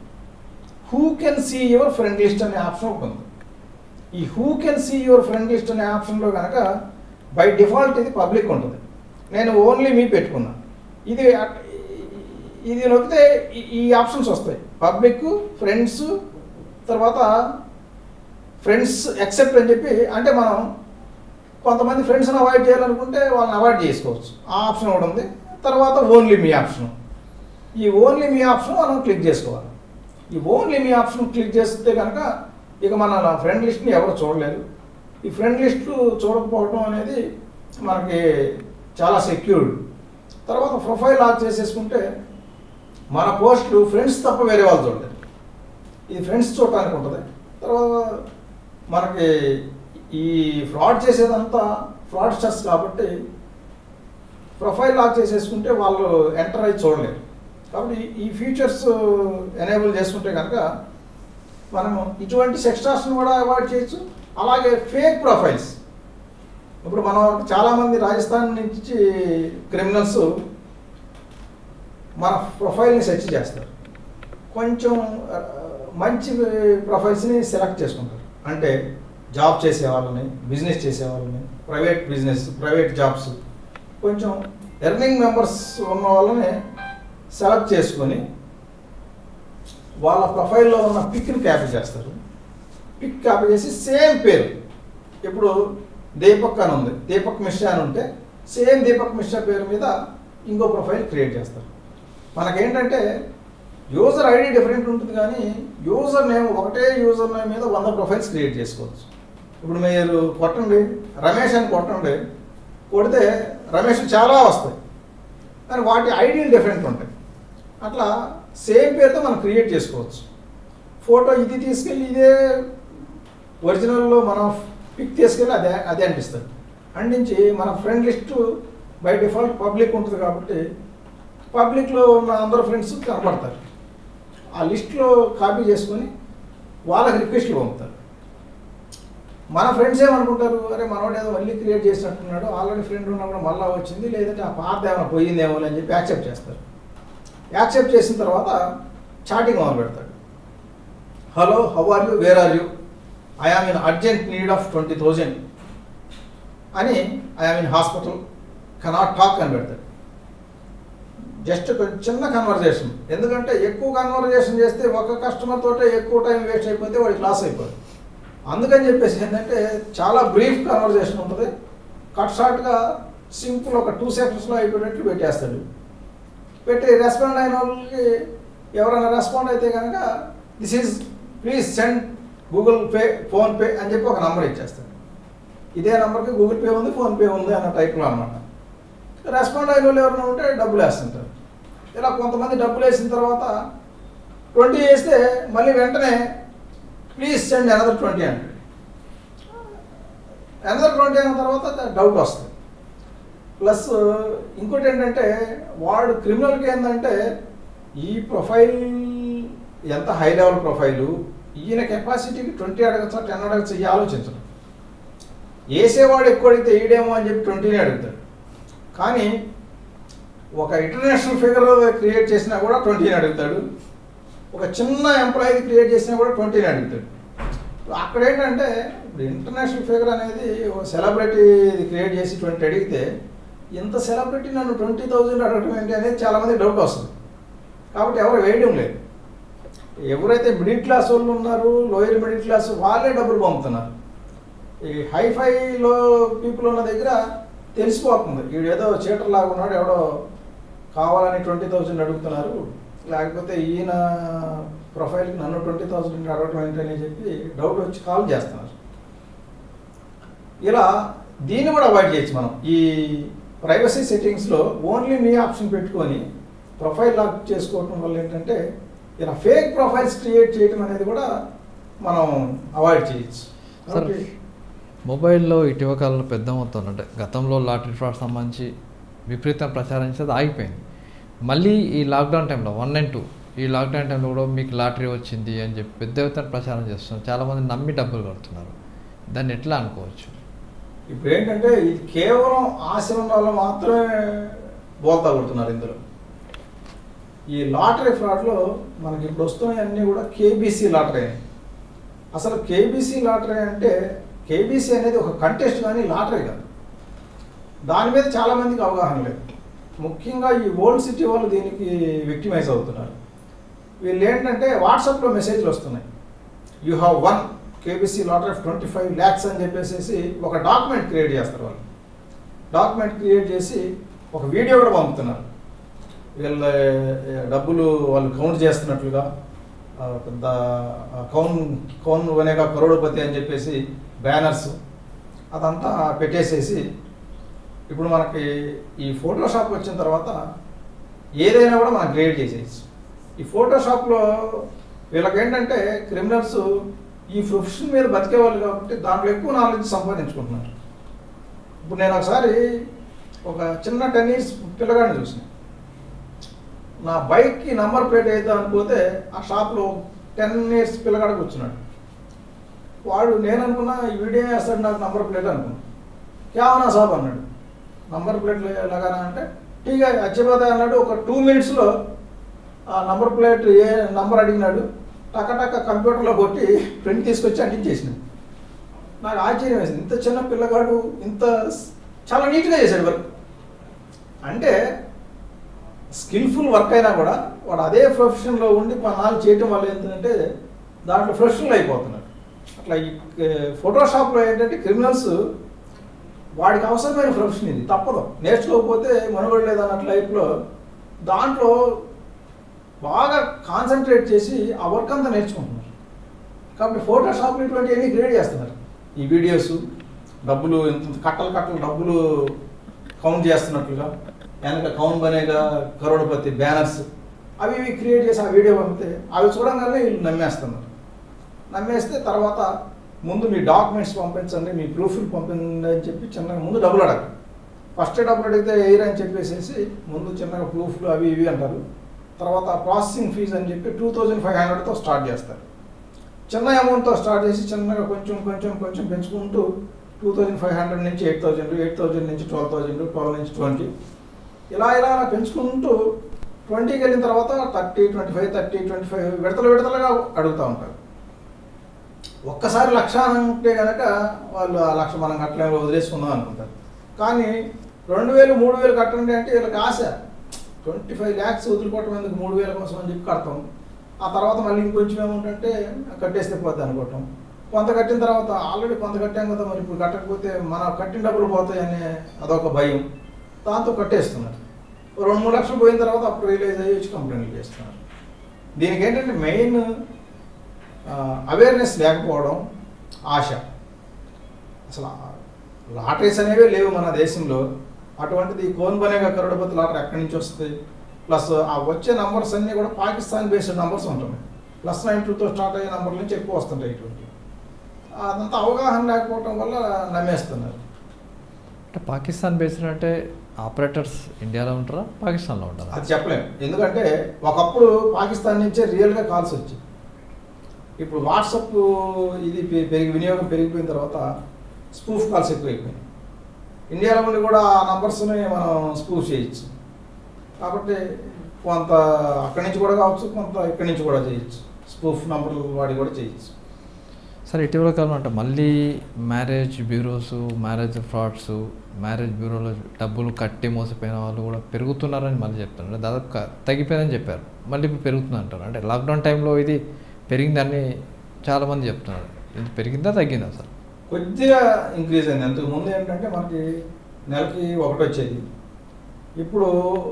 Speaker 2: who can see your friend list అనే ఆప్షన్ ఒకటి ఉంది ఈ who can see your friend list అనే ఆప్షన్లో కనుక బై డిఫాల్ట్ ఇది పబ్లిక్ ఉంటుంది నేను ఓన్లీ మీ పెట్టుకున్నా ఇది అట్- ఇది నొక్కితే ఈ- ఈ ఆప్షన్స్ వస్తాయి పబ్లిక్ ఫ్రెండ్స్ తర్వాత ఫ్రెండ్స్ ఎక్సెప్ట్ అని చెప్పి అంటే మనం కొంతమంది ఫ్రెండ్స్ని అవాయిడ్ చేయాలనుకుంటే వాళ్ళని అవాయిడ్ చేసుకోవచ్చు ఆ ఆప్షన్ ఒకటి ఉంది తర్వాత ఓన్లీ మీ ఆప్షన్ ఈ ఓన్లీ మీ ఆప్షన్ మనం క్లిక్ చేసుకోవాలి ఈ ఓన్లీ మీ ఆప్షన్ క్లిక్ చేస్తే కనుక ఇక మన ఫ్రెండ్ లిస్ట్ని ఎవరు చూడలేరు ఈ ఫ్రెండ్ లిస్టు చూడకపోవడం అనేది మనకి చాలా సెక్యూర్డ్ తర్వాత ప్రొఫైల్ లాక్ చేసేసుకుంటే మన పోస్టులు ఫ్రెండ్స్ తప్ప వేరే వాళ్ళు చూడలేరు ఇది ఫ్రెండ్స్ చూడటానికి ఉంటుంది తర్వాత మనకి ఈ ఫ్రాడ్ చేసేదంతా ఫ్రాడ్స్టర్స్ కాబట్టి ప్రొఫైల్ లాక్ చేసేసుకుంటే వాళ్ళు ఎంటర్ అయ్యి చూడలేరు కాబట్టి ఈ ఫీచర్స్ ఎనేబుల్ చేసుకుంటే కనుక మనము ఇటువంటి సెక్స్టార్స్ని కూడా అవాయిడ్ చేయొచ్చు అలాగే ఫేక్ ప్రొఫైల్స్ ఇప్పుడు మనం చాలామంది రాజస్థాన్ నుంచి క్రిమినల్స్ మన ప్రొఫైల్ని సెర్చ్ చేస్తారు కొంచెం ఆ, మంచి ప్రొఫైల్స్ని సెలెక్ట్ చేసుకుంటారు అంటే జాబ్ చేసే వాళ్ళని బిజినెస్ చేసే వాళ్ళని ప్రైవేట్ బిజినెస్ ప్రైవేట్ జాబ్స్ కొంచెం ఎర్నింగ్ మెంబర్స్ ఉన్న వాళ్ళని సెలెక్ట్ చేసుకొని వాళ్ళ ప్రొఫైల్లో ఉన్న పిక్ని క్యాపీ చేస్తారు పిక్ కాపీ చేసి సేమ్ పేరు ఇప్పుడు దీపక్ అని ఉంది దీపక్ మిశ్రా అని ఉంటే సేమ్ దీపక్ మిశ్రా పేరు మీద ఇంకో ప్రొఫైల్ క్రియేట్ చేస్తారు మనకేంటంటే యూజర్ ఐడి డిఫరెంట్ ఉంటుంది కానీ యూజర్ నేమ్ ఒకటే యూజర్ నేమ్ మీద వంద ప్రొఫైల్స్ క్రియేట్ చేసుకోవచ్చు ఇప్పుడు మీరు కొట్టండి రమేష్ అని కొట్టండి కొడితే రమేష్ చాలా వస్తాయి కానీ వాటి ఐడీలు డిఫరెంట్ ఉంటాయి అట్లా సేమ్ పేరుతో మనం క్రియేట్ చేసుకోవచ్చు ఫోటో ఇది తీసుకెళ్ళి ఇదే ఒరిజినల్లో మనం పిక్ తీసుకెళ్ళి అదే అదే అనిపిస్తుంది అందించి మన friend list by default public ఉంటుంది కాబట్టి పబ్లిక్లో ఉన్న అందరు ఫ్రెండ్స్ కనపడతారు ఆ లిస్ట్లో కాపీ చేసుకొని వాళ్ళకి రిక్వెస్ట్లు పంపుతారు మన ఫ్రెండ్స్ ఏమనుకుంటారు అరే మనోడు ఏదో మళ్ళీ క్రియేట్ చేసినట్టున్నాడు ఆల్రెడీ ఫ్రెండ్ ఉన్నప్పుడు మళ్ళీ వచ్చింది లేదంటే ఆ పాత ఏమైనా పోయిందేమో అని చెప్పి యాక్సెప్ట్ చేస్తారు యాక్సెప్ట్ చేసిన తర్వాత చాటింగ్ మొదలు పెడతాడు hello how are you where are you I am in urgent need of twenty thousand అని I am in hospital cannot talk అని పెడతాడు జస్ట్ కొంచెం చిన్న కన్వర్జేషన్ ఎందుకంటే ఎక్కువ కన్వర్జేషన్ చేస్తే ఒక కస్టమర్ తోటే ఎక్కువ టైం వేస్ట్ అయిపోతే వాడికి లాస్ అయిపోతుంది అందుకని చెప్పేసి ఏంటంటే చాలా బ్రీఫ్ కన్వర్జేషన్ ఉంటుంది కట్ షార్ట్గా సింపుల్ ఒక టూ సెకండ్స్లో అయిపోయేటట్లు పెట్టేస్తాడు పెట్టి రెస్పాండ్ అయిన వాళ్ళకి ఎవరైనా రెస్పాండ్ అయితే కనుక this is please send Google Pay PhonePe అని చెప్పి ఒక నంబర్ ఇచ్చేస్తాడు ఇదే నెంబర్కి గూగుల్ పే ఉంది ఫోన్పే ఉంది అన్న టైప్లో అనమాట రెస్పాండ్ అయిన వాళ్ళు ఎవరైనా ఉంటే డబ్బులు వేస్తుంటారు ఇలా కొంతమంది డబ్బులు వేసిన తర్వాత ట్వంటీ వేస్తే మళ్ళీ వెంటనే ప్లీజ్ సెండ్ అనదర్ ట్వంటీ అంటాడు అనదర్ ట్వంటీ అయిన తర్వాత డౌట్ వస్తుంది ప్లస్ ఇంకోటి ఏంటంటే వాడు క్రిమినల్కి ఏంటంటే ఈ ప్రొఫైల్ ఎంత హై లెవెల్ ప్రొఫైలు ఈయన కెపాసిటీకి ట్వంటీ అడగచ్చా టెన్ అడగచ్చా ఈ ఆలోచించడం వేసేవాడు ఎక్కువ అడిగితే వేయడేమో అని చెప్పి ట్వంటీని అడుగుతాడు కానీ ఒక ఇంటర్నేషనల్ ఫిగర్ క్రియేట్ చేసినా కూడా ట్వంటీని అడుగుతాడు ఒక చిన్న ఎంప్లాయీ క్రియేట్ చేసినా కూడా ట్వంటీని అడుగుతాడు అక్కడ ఏంటంటే ఇప్పుడు ఇంటర్నేషనల్ ఫిగర్ అనేది ఒక సెలబ్రిటీ క్రియేట్ చేసి ట్వంటీ అడిగితే ఇంత సెలబ్రిటీ నన్ను ట్వంటీ థౌజండ్ అడగడం ఏంటి అనేది చాలామంది డౌట్ వస్తుంది కాబట్టి ఎవరు వేయడం లేదు ఎవరైతే మిడిల్ క్లాస్ వాళ్ళు ఉన్నారు లోయర్ మిడిల్ క్లాస్ వాళ్ళే డబ్బులు పంపుతున్నారు ఈ హైఫైలో పీపుల్ ఉన్న దగ్గర తెలిసిపోతుంది వీడు ఏదో చీటర్ లాగా ఉన్నాడు ఎవడో కావాలని ట్వంటీ థౌజండ్ అడుగుతున్నారు లేకపోతే ఈయన ప్రొఫైల్కి నన్ను ట్వంటీ థౌజండ్ అడగటం ఏంటని చెప్పి డౌట్ వచ్చి కాల్ చేస్తున్నారు ఇలా దీన్ని కూడా అవాయిడ్ చేయొచ్చు మనం ఈ ప్రైవసీ సెట్టింగ్స్లో ఓన్లీ మీ ఆప్షన్ పెట్టుకొని ప్రొఫైల్ లాక్ చేసుకోవటం వల్ల ఏంటంటే ఇలా ఫేక్ ప్రొఫైల్స్ క్రియేట్ చేయటం అనేది కూడా మనం అవాయిడ్ చేయొచ్చు
Speaker 1: సార్
Speaker 2: కాబట్టి
Speaker 1: మొబైల్లో ఇటీవల కాలంలో పెద్ద మొత్తం అంటే గతంలో లాటరీ ఫ్రాడ్ సంబంధించి విపరీతం ప్రచారం చేసేది ఆగిపోయింది మళ్ళీ ఈ లాక్డౌన్ టైంలో వన్ అండ్ టూ ఈ లాక్డౌన్ టైంలో కూడా మీకు లాటరీ వచ్చింది అని చెప్పి పెద్ద ఎత్తున ప్రచారం చేస్తున్నారు చాలామంది నమ్మి డబ్బులు కడుతున్నారు దాన్ని ఎట్లా అనుకోవచ్చు
Speaker 2: ఇప్పుడు ఏంటంటే ఇది కేవలం ఆశ ఉన్న వాళ్ళు మాత్రమే బోల్తా కొడుతున్నారు ఇందులో ఈ లాటరీ ఫ్రాడ్లో మనకి ఇప్పుడు వస్తున్నాయి అన్నీ కూడా కేబీసీ లాటరీ అని అసలు కేబీసీ లాటరీ అంటే కేబీసీ అనేది ఒక కంటెస్ట్ కానీ లాటరీ కాదు దాని మీద చాలామందికి అవగాహన లేదు ముఖ్యంగా ఈ ఓల్డ్ సిటీ వాళ్ళు దీనికి విక్టిమైజ్ అవుతున్నారు వీళ్ళు ఏంటంటే వాట్సాప్లో మెసేజ్లు వస్తున్నాయి you have one KBC lottery of twenty five lakhs అని చెప్పేసి ఒక డాక్యుమెంట్ క్రియేట్ చేస్తారు వాళ్ళు డాక్యుమెంట్ క్రియేట్ చేసి ఒక వీడియో కూడా పంపుతున్నారు వీళ్ళ ఏ, డబ్బులు వాళ్ళు కౌంట్ చేస్తున్నట్లుగా ఆ, పెద్ద ఆ, కౌన్ కౌన్ అనేక కరోడుపతి అని చెప్పేసి బ్యానర్స్ అదంతా పెట్టేసేసి ఇప్పుడు మనకి ఈ ఫోటోషాప్ వచ్చిన తర్వాత ఏదైనా కూడా మనం క్రియేట్ చేసేయచ్చు ఈ ఫోటోషాప్లో వీళ్ళకి ఏంటంటే క్రిమినల్స్ ఈ ప్రొఫెషన్ మీద బతికే వాళ్ళు కాబట్టి దాంట్లో ఎక్కువ నాలెడ్జ్ సంపాదించుకుంటున్నారు ఇప్పుడు నేను ఒకసారి ఒక చిన్న టెన్ ఇయర్స్ పిల్లగాడిని చూసిన నా బైక్కి నంబర్ ప్లేట్ వేద్దాం అనుకోతే ఆ షాప్లో టెన్ ఇయర్స్ పిల్లగాడు కూర్చున్నాడు వాడు నేను అనుకున్నా ఈ వీడియో వేస్తాడు నాకు నంబర్ ప్లేట్ అనుకున్నా క్యావనా సాబ్ అన్నాడు నంబర్ ప్లేట్ ఎలాగానా అంటే ఠీక్ అచ్చిపోతా అన్నాడు ఒక టూ మినిట్స్లో ఆ నంబర్ ప్లేట్ ఏ నంబర్ అడిగినాడు టక టక కంప్యూటర్లో కొట్టి ప్రింట్ తీసుకొచ్చి అంటించేసినాడు నాకు ఆశ్చర్యం వేసింది ఇంత చిన్న పిల్లగాడు ఇంత స్- చాలా నీట్గా చేశాడు వర్క్ అంటే స్కిల్ఫుల్ వర్క్ అయినా కూడా వాడు అదే ప్రొఫెషన్లో ఉండి కొన్నాళ్ళు చేయటం వల్ల ఏంటంటే దాంట్లో ప్రొఫెషనల్ అయిపోతున్నాడు అట్లా ఈ ఫోటోషాప్లో ఏంటంటే క్రిమినల్స్ వాడికి అవసరమైన ప్రొఫెషన్ ఇది తప్పదు నేర్చుకోకపోతే మనుగడ లేదన్నట్టు లైఫ్లో దాంట్లో బాగా కాన్సన్ట్రేట్ చేసి ఆ వర్క్ అంతా నేర్చుకుంటున్నారు కాబట్టి ఫోటోషాప్లో ఇటువంటివన్నీ క్రియేట్ చేస్తున్నారు ఈ వీడియోస్ డబ్బులు ఇంత ఇంత కట్టలు కట్టలు డబ్బులు కౌంట్ చేస్తున్నట్లుగా వెనక కౌంట్ బనేగా కరోడపతి బ్యానర్స్ అవి ఇవి క్రియేట్ చేసి ఆ వీడియో పంపితే అవి చూడంగానే వీళ్ళు నమ్మేస్తున్నారు నమ్మేస్తే తర్వాత ముందు మీ డాక్యుమెంట్స్ పంపించండి మీ ప్రూఫ్లు పంపించండి అని చెప్పి చిన్నగా ముందు డబ్బులు అడగరు ఫస్ట్ డబ్బులు అడిగితే ఎయిర్ అని చెప్పేసేసి ముందు చిన్నగా ప్రూఫ్లు అవి ఇవి అంటారు తర్వాత ప్రాసెసింగ్ ఫీజు అని చెప్పి టూ థౌజండ్ ఫైవ్ హండ్రెడ్తో స్టార్ట్ చేస్తారు చిన్న అమౌంట్తో స్టార్ట్ చేసి చిన్నగా కొంచెం కొంచెం కొంచెం పెంచుకుంటూ టూ థౌజండ్ ఫైవ్ హండ్రెడ్ నుంచి ఎయిట్ థౌజండ్ ఎయిట్ థౌజండ్ నుంచి ట్వెల్వ్ థౌజండ్ ట్వెల్వ్ నుంచి ట్వంటీ ఇలా ఇలా ఇలా పెంచుకుంటూ ట్వంటీకి వెళ్ళిన తర్వాత thirty twenty five thirty twenty five విడతలు విడతలుగా అడుగుతూ ఉంటారు ఒక్కసారి లక్ష అంటే కనుక వాళ్ళు ఆ లక్ష మనం కట్టలేము వదిలేసుకుందాం అనుకుంటారు కానీ రెండు వేలు మూడు వేలు కట్టండి అంటే వీళ్ళకి ఆశ ట్వంటీ ఫైవ్ ల్యాక్స్ వదులుకోవటం ఎందుకు మూడు వేల కోసం అని చెప్పి కడతాం ఆ తర్వాత మళ్ళీ ఇంకొంచెం ఏముంటుంటే కట్టేస్తే పోతే అనుకోవటం కొంత కట్టిన తర్వాత ఆల్రెడీ కొంత కట్టాం కదా మరి ఇప్పుడు కట్టకపోతే మన కట్టిన డబ్బులు పోతాయి అనే అదొక భయం దాంతో కట్టేస్తున్నారు ఓ రెండు మూడు లక్షలు పోయిన తర్వాత అప్పుడు రియలైజ్ అయ్యి వచ్చి కంప్లైంట్లు చేస్తున్నారు దీనికి ఏంటంటే మెయిన్ అవేర్నెస్ లేకపోవడం ఆశ అసలు లాటరీస్ అనేవే లేవు మన దేశంలో అటువంటిది కోన్ బనేగా కరోడపతి లాటరీ ఎక్కడి నుంచి వస్తుంది ప్లస్ ఆ వచ్చే నంబర్స్ అన్నీ కూడా పాకిస్తాన్ బేస్డ్ నంబర్స్ ఉంటున్నాయి ప్లస్ నైన్ టూతో స్టార్ట్ అయ్యే నంబర్ల నుంచి ఎక్కువ వస్తుంటాయి ఇటువంటి అదంతా అవగాహన లేకపోవటం వల్ల నమ్మేస్తున్నారు
Speaker 1: అంటే పాకిస్తాన్ బేస్డ్ అంటే ఆపరేటర్స్ ఇండియాలో ఉంటారా పాకిస్తాన్లో ఉంటారా
Speaker 2: అది చెప్పలేము ఎందుకంటే ఒకప్పుడు పాకిస్తాన్ నుంచే రియల్గా కాల్స్ వచ్చాయి ఇప్పుడు వాట్సప్ ఇది పె- పెరిగి వినియోగం పెరిగిపోయిన తర్వాత స్పూఫ్ కాల్స్ ఎక్కువైపోయినాయి ఇండియాలో నుండి కూడా ఆ నంబర్స్ని మనం స్పూఫ్ చేయొచ్చు కాబట్టి కొంత అక్కడి నుంచి కూడా కావచ్చు కొంత ఇక్కడి నుంచి కూడా చేయొచ్చు స్పూఫ్ నంబర్లు వాడి కూడా చేయొచ్చు
Speaker 1: సరే ఇటీవల కాలం అంటే మళ్ళీ marriage bureaus marriage frauds marriage బ్యూరోలో డబ్బులు కట్టి మోసపోయిన వాళ్ళు కూడా పెరుగుతున్నారని మళ్ళీ చెప్తున్నారు అంటే దాదాపు క- తగ్గిపోయిందని చెప్పారు మళ్ళీ ఇప్పుడు పెరుగుతుంది అంటారు అంటే లాక్డౌన్ టైంలో ఇది పెరిగిందని చాలామంది చెప్తున్నారు ఇది పెరిగిందా తగ్గిందా అసలు
Speaker 2: కొద్దిగా ఇంక్రీజ్ అయింది అంతకు ముందు ఏంటంటే మనకి నెలకి ఒకటి వచ్చేది ఇప్పుడు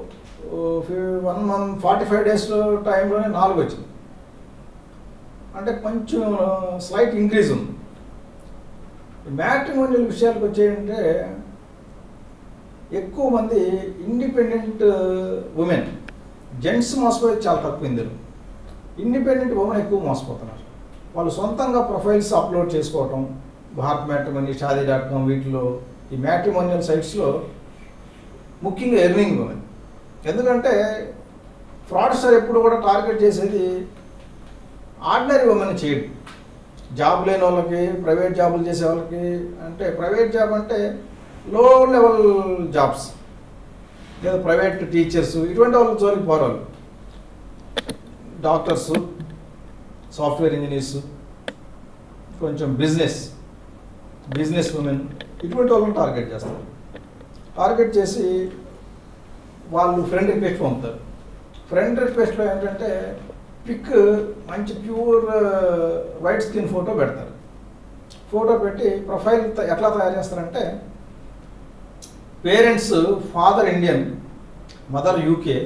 Speaker 2: one month forty five days టైంలోనే నాలుగు వచ్చింది అంటే కొంచెం స్లైట్ ఇంక్రీజ్ ఉంది మ్యాట్రిమోనియల్ విషయాలకు వచ్చేయంటే ఎక్కువ మంది ఇండిపెండెంట్ ఉమెన్ జెంట్స్ మోసపోయేది చాలా తక్కువ ఇందులో ఇండిపెండెంట్ ఉమెన్ ఎక్కువ మోసపోతున్నారు వాళ్ళు సొంతంగా ప్రొఫైల్స్ అప్లోడ్ చేసుకోవటం Bharat matrimony Shaadi dot com వీటిలో ఈ మ్యాట్రిమోనియల్ సైట్స్లో ముఖ్యంగా ఎర్నింగ్ ఉమెన్ ఎందుకంటే ఫ్రాడ్స్టర్ ఎప్పుడు కూడా టార్గెట్ చేసేది ఆర్డినరీ ఉమెన్ చేయడు జాబ్ లేని వాళ్ళకి ప్రైవేట్ జాబులు చేసే వాళ్ళకి అంటే ప్రైవేట్ జాబ్ అంటే లో లెవెల్ జాబ్స్ లేదా ప్రైవేట్ టీచర్స్ ఇటువంటి వాళ్ళ జోలికి పోరాలు డాక్టర్స్ సాఫ్ట్వేర్ ఇంజనీర్స్ కొంచెం బిజినెస్ బిజినెస్ ఉమెన్ ఇటువంటి వాళ్ళని టార్గెట్ చేస్తారు టార్గెట్ చేసి వాళ్ళు ఫ్రెండ్ రిక్వెస్ట్ పంపుతారు ఫ్రెండ్ రిక్వెస్ట్లో ఏంటంటే పిక్ మంచి ప్యూర్ వైట్ స్కిన్ ఫోటో పెడతారు ఫోటో పెట్టి ప్రొఫైల్ త- ఎట్లా తయారు చేస్తారంటే parents father Indian mother UK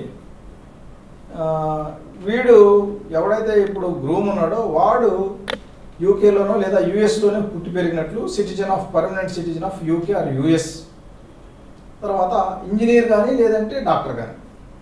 Speaker 2: వీడు ఎవడైతే ఇప్పుడు గ్రూమ్ ఉన్నాడో వాడు యూకేలోనో లేదా యూఎస్లోనే పుట్టి పెరిగినట్లు citizen of permanent citizen of UK or US తర్వాత ఇంజనీర్ కానీ లేదంటే డాక్టర్ కానీ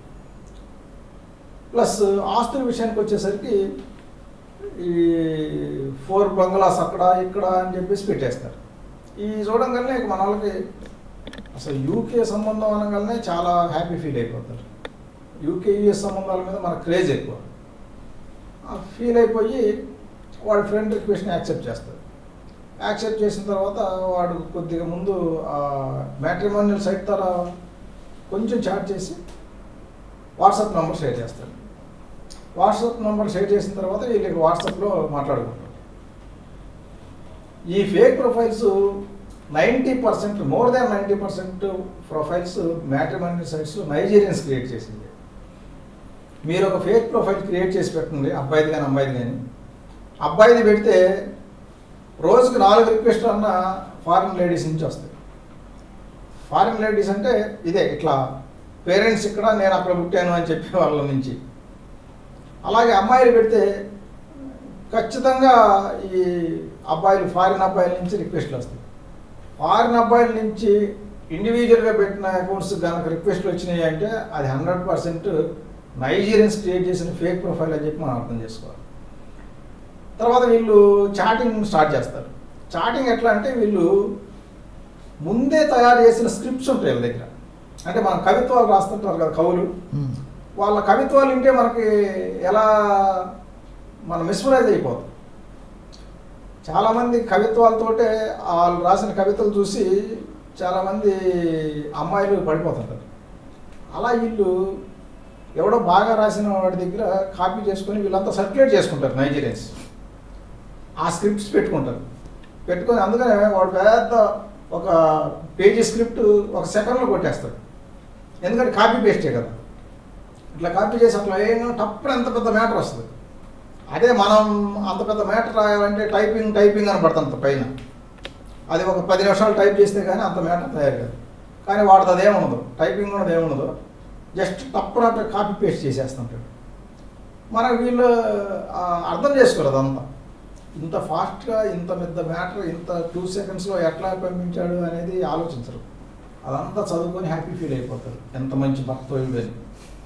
Speaker 2: ప్లస్ ఆస్తుల విషయానికి వచ్చేసరికి ఈ ఫోర్ బంగ్లాస్ అక్కడ ఇక్కడ అని చెప్పేసి పెట్టేస్తారు ఈ చూడంగానే ఇక మన వాళ్ళకి అసలు యూకే సంబంధం అనగానే చాలా హ్యాపీ ఫీల్ అయిపోతారు యూకే యూఎస్ సంబంధాల మీద మన క్రేజ్ ఎక్కువ ఫీల్ అయిపోయి వాడి ఫ్రెండ్ రిక్వెస్ట్ని యాక్సెప్ట్ చేస్తారు యాక్సెప్ట్ చేసిన తర్వాత వాడు కొద్దిగా ముందు మ్యాట్రిమోనియల్ సైట్ ద్వారా కొంచెం చాట్ చేసి వాట్సాప్ నెంబర్ షేర్ చేస్తాడు వాట్సాప్ నెంబర్ షేర్ చేసిన తర్వాత వీళ్ళకి వాట్సాప్లో మాట్లాడుకుంటారు ఈ fake profiles ninety percent more than ninety percent profiles matrimonial sites Nigerians create చేసింది మీరు ఒక ఫేక్ ప్రొఫైల్ క్రియేట్ చేసి పెట్టండి అబ్బాయిది కానీ అమ్మాయిది కానీ అబ్బాయిది పెడితే రోజుకి నాలుగు రిక్వెస్ట్ అన్న ఫారిన్ లేడీస్ నుంచి వస్తాయి ఫారిన్ లేడీస్ అంటే ఇదే ఇట్లా పేరెంట్స్ ఇక్కడ నేను అక్కడ పుట్టాను అని చెప్పే వాళ్ళ నుంచి అలాగే అమ్మాయిలు పెడితే ఖచ్చితంగా ఈ అబ్బాయిలు ఫారిన్ అబ్బాయిల నుంచి రిక్వెస్ట్లు వస్తాయి ఫారిన్ అబ్బాయిల నుంచి ఇండివిజువల్గా పెట్టిన అకౌంట్స్ కనుక రిక్వెస్ట్లు వచ్చినాయి అంటే అది హండ్రెడ్ పర్సెంట్ నైజీరియన్స్ క్రియేట్ చేసిన ఫేక్ ప్రొఫైల్ అని చెప్పి మనం అర్థం చేసుకోవాలి తర్వాత వీళ్ళు చాటింగ్ స్టార్ట్ చేస్తారు చాటింగ్ ఎట్లా అంటే వీళ్ళు ముందే తయారు చేసిన స్క్రిప్ట్స్ ఉంటాయి వీళ్ళ దగ్గర అంటే మన కవిత్వాలు రాస్తుంటారు కదా కవులు వాళ్ళ కవిత్వాలు వింటే మనకి ఎలా మనం మిస్మరైజ్ అయిపోతాం చాలామంది కవిత్వాలతోటే వాళ్ళు రాసిన కవితలు చూసి చాలామంది అమ్మాయిలు పడిపోతుంటారు అలా వీళ్ళు ఎవడో బాగా రాసిన వాడి దగ్గర కాపీ చేసుకొని వీళ్ళంతా సర్క్యులేట్ చేసుకుంటారు నైజీరియన్స్ ఆ స్క్రిప్ట్స్ పెట్టుకుంటారు పెట్టుకొని అందుకనే వాడు పెద్ద ఒక పేజీ స్క్రిప్ట్ ఒక సెకండ్లో కొట్టేస్తాడు ఎందుకంటే కాపీ పేస్టే కదా ఇట్లా కాపీ చేసి అట్లా ఏం టప్పుడు ఎంత పెద్ద మ్యాటర్ వస్తుంది అదే మనం అంత పెద్ద మ్యాటర్ రాయాలంటే టైపింగ్ టైపింగ్ అని పడుతుంది పైన అది ఒక పది నిమిషాలు టైప్ చేస్తే కానీ అంత మ్యాటర్ తయారు కాదు కానీ వాడిది అదేముండదు టైపింగ్ కూడా ఏముండదు జస్ట్ టప్పుడు అట్లా కాపీ పేస్ట్ చేసేస్తుంటాడు మనకు వీళ్ళు ఆ, అర్థం చేసుకోరు అదంతా ఇంత ఫాస్ట్గా ఇంత పెద్ద మ్యాటర్ ఇంత టూ సెకండ్స్లో ఎట్లా పంపించాడు అనేది ఆలోచించరు అదంతా చదువుకొని హ్యాపీ ఫీల్ అయిపోతారు ఎంత మంచి భక్తుడు అని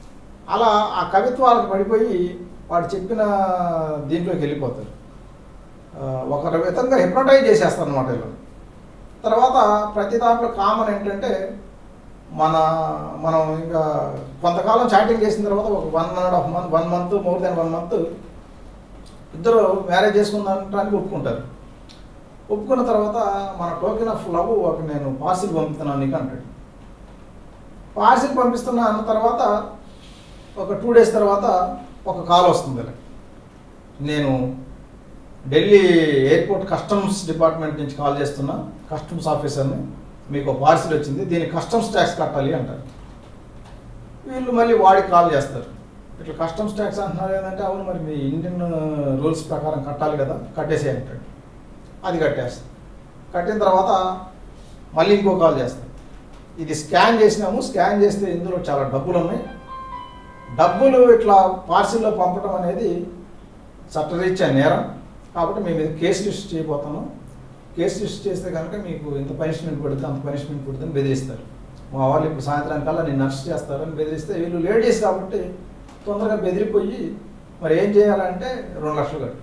Speaker 2: అలా ఆ కవిత్వాలకు పడిపోయి వాడు చెప్పిన దీంట్లోకి వెళ్ళిపోతారు ఆ, ఒక విధంగా హిప్నటైజ్ చేసేస్తారు అనమాట వీళ్ళు తర్వాత ప్రతి దాంట్లో కామన్ ఏంటంటే మన మనం ఇంకా కొంతకాలం చాటింగ్ చేసిన తర్వాత ఒక one and half month one month more than one month ఇద్దరు మ్యారేజ్ చేసుకుందానికి ఒప్పుకుంటారు ఒప్పుకున్న తర్వాత మన టోకెన్ ఆఫ్ లవ్ ఒక నేను పార్సిల్ పంపుతున్నాను నీకు అంటాడు పార్సిల్ పంపిస్తున్నా అన్న తర్వాత ఒక టూ డేస్ తర్వాత ఒక కాల్ వస్తుంది వీళ్ళకి. నేను ఢిల్లీ ఎయిర్పోర్ట్ కస్టమ్స్ డిపార్ట్మెంట్ నుంచి కాల్ చేస్తున్నా కస్టమ్స్ ఆఫీసర్ని మీకు పార్సిల్ వచ్చింది దీనికి కస్టమ్స్ ట్యాక్స్ కట్టాలి అంటారు వీళ్ళు మళ్ళీ వాడికి కాల్ చేస్తారు ఇట్లా కస్టమ్స్ ట్యాక్స్ అంటున్నారు ఏంటంటే అవును మరి మీ ఇండియన్ రూల్స్ ప్రకారం కట్టాలి కదా కట్టేసే అంటాడు అది కట్టేస్తాం కట్టిన తర్వాత మళ్ళీ ఇంకో కాల్ చేస్తాం ఇది స్కాన్ చేసినాము స్కాన్ చేస్తే ఇందులో చాలా డబ్బులు ఉన్నాయి డబ్బులు ఇట్లా పార్సిల్లో పంపడం అనేది చట్టరీత్యా నేరం కాబట్టి మేము ఇది కేసు లిస్ట్ చేయబోతాము కేసు లిస్ట్ చేస్తే కనుక మీకు ఇంత పనిష్మెంట్ పడుతుంది అంత పనిష్మెంట్ పడుతుంది బెదిరిస్తారు మా వాళ్ళు ఇప్పుడు సాయంత్రానికల్లా నేను నర్స్ చేస్తారని బెదిరిస్తే వీళ్ళు లేడీస్ కాబట్టి తొందరగా బెదిరిపోయి మరి ఏం చేయాలంటే రెండు లక్షలు కట్టు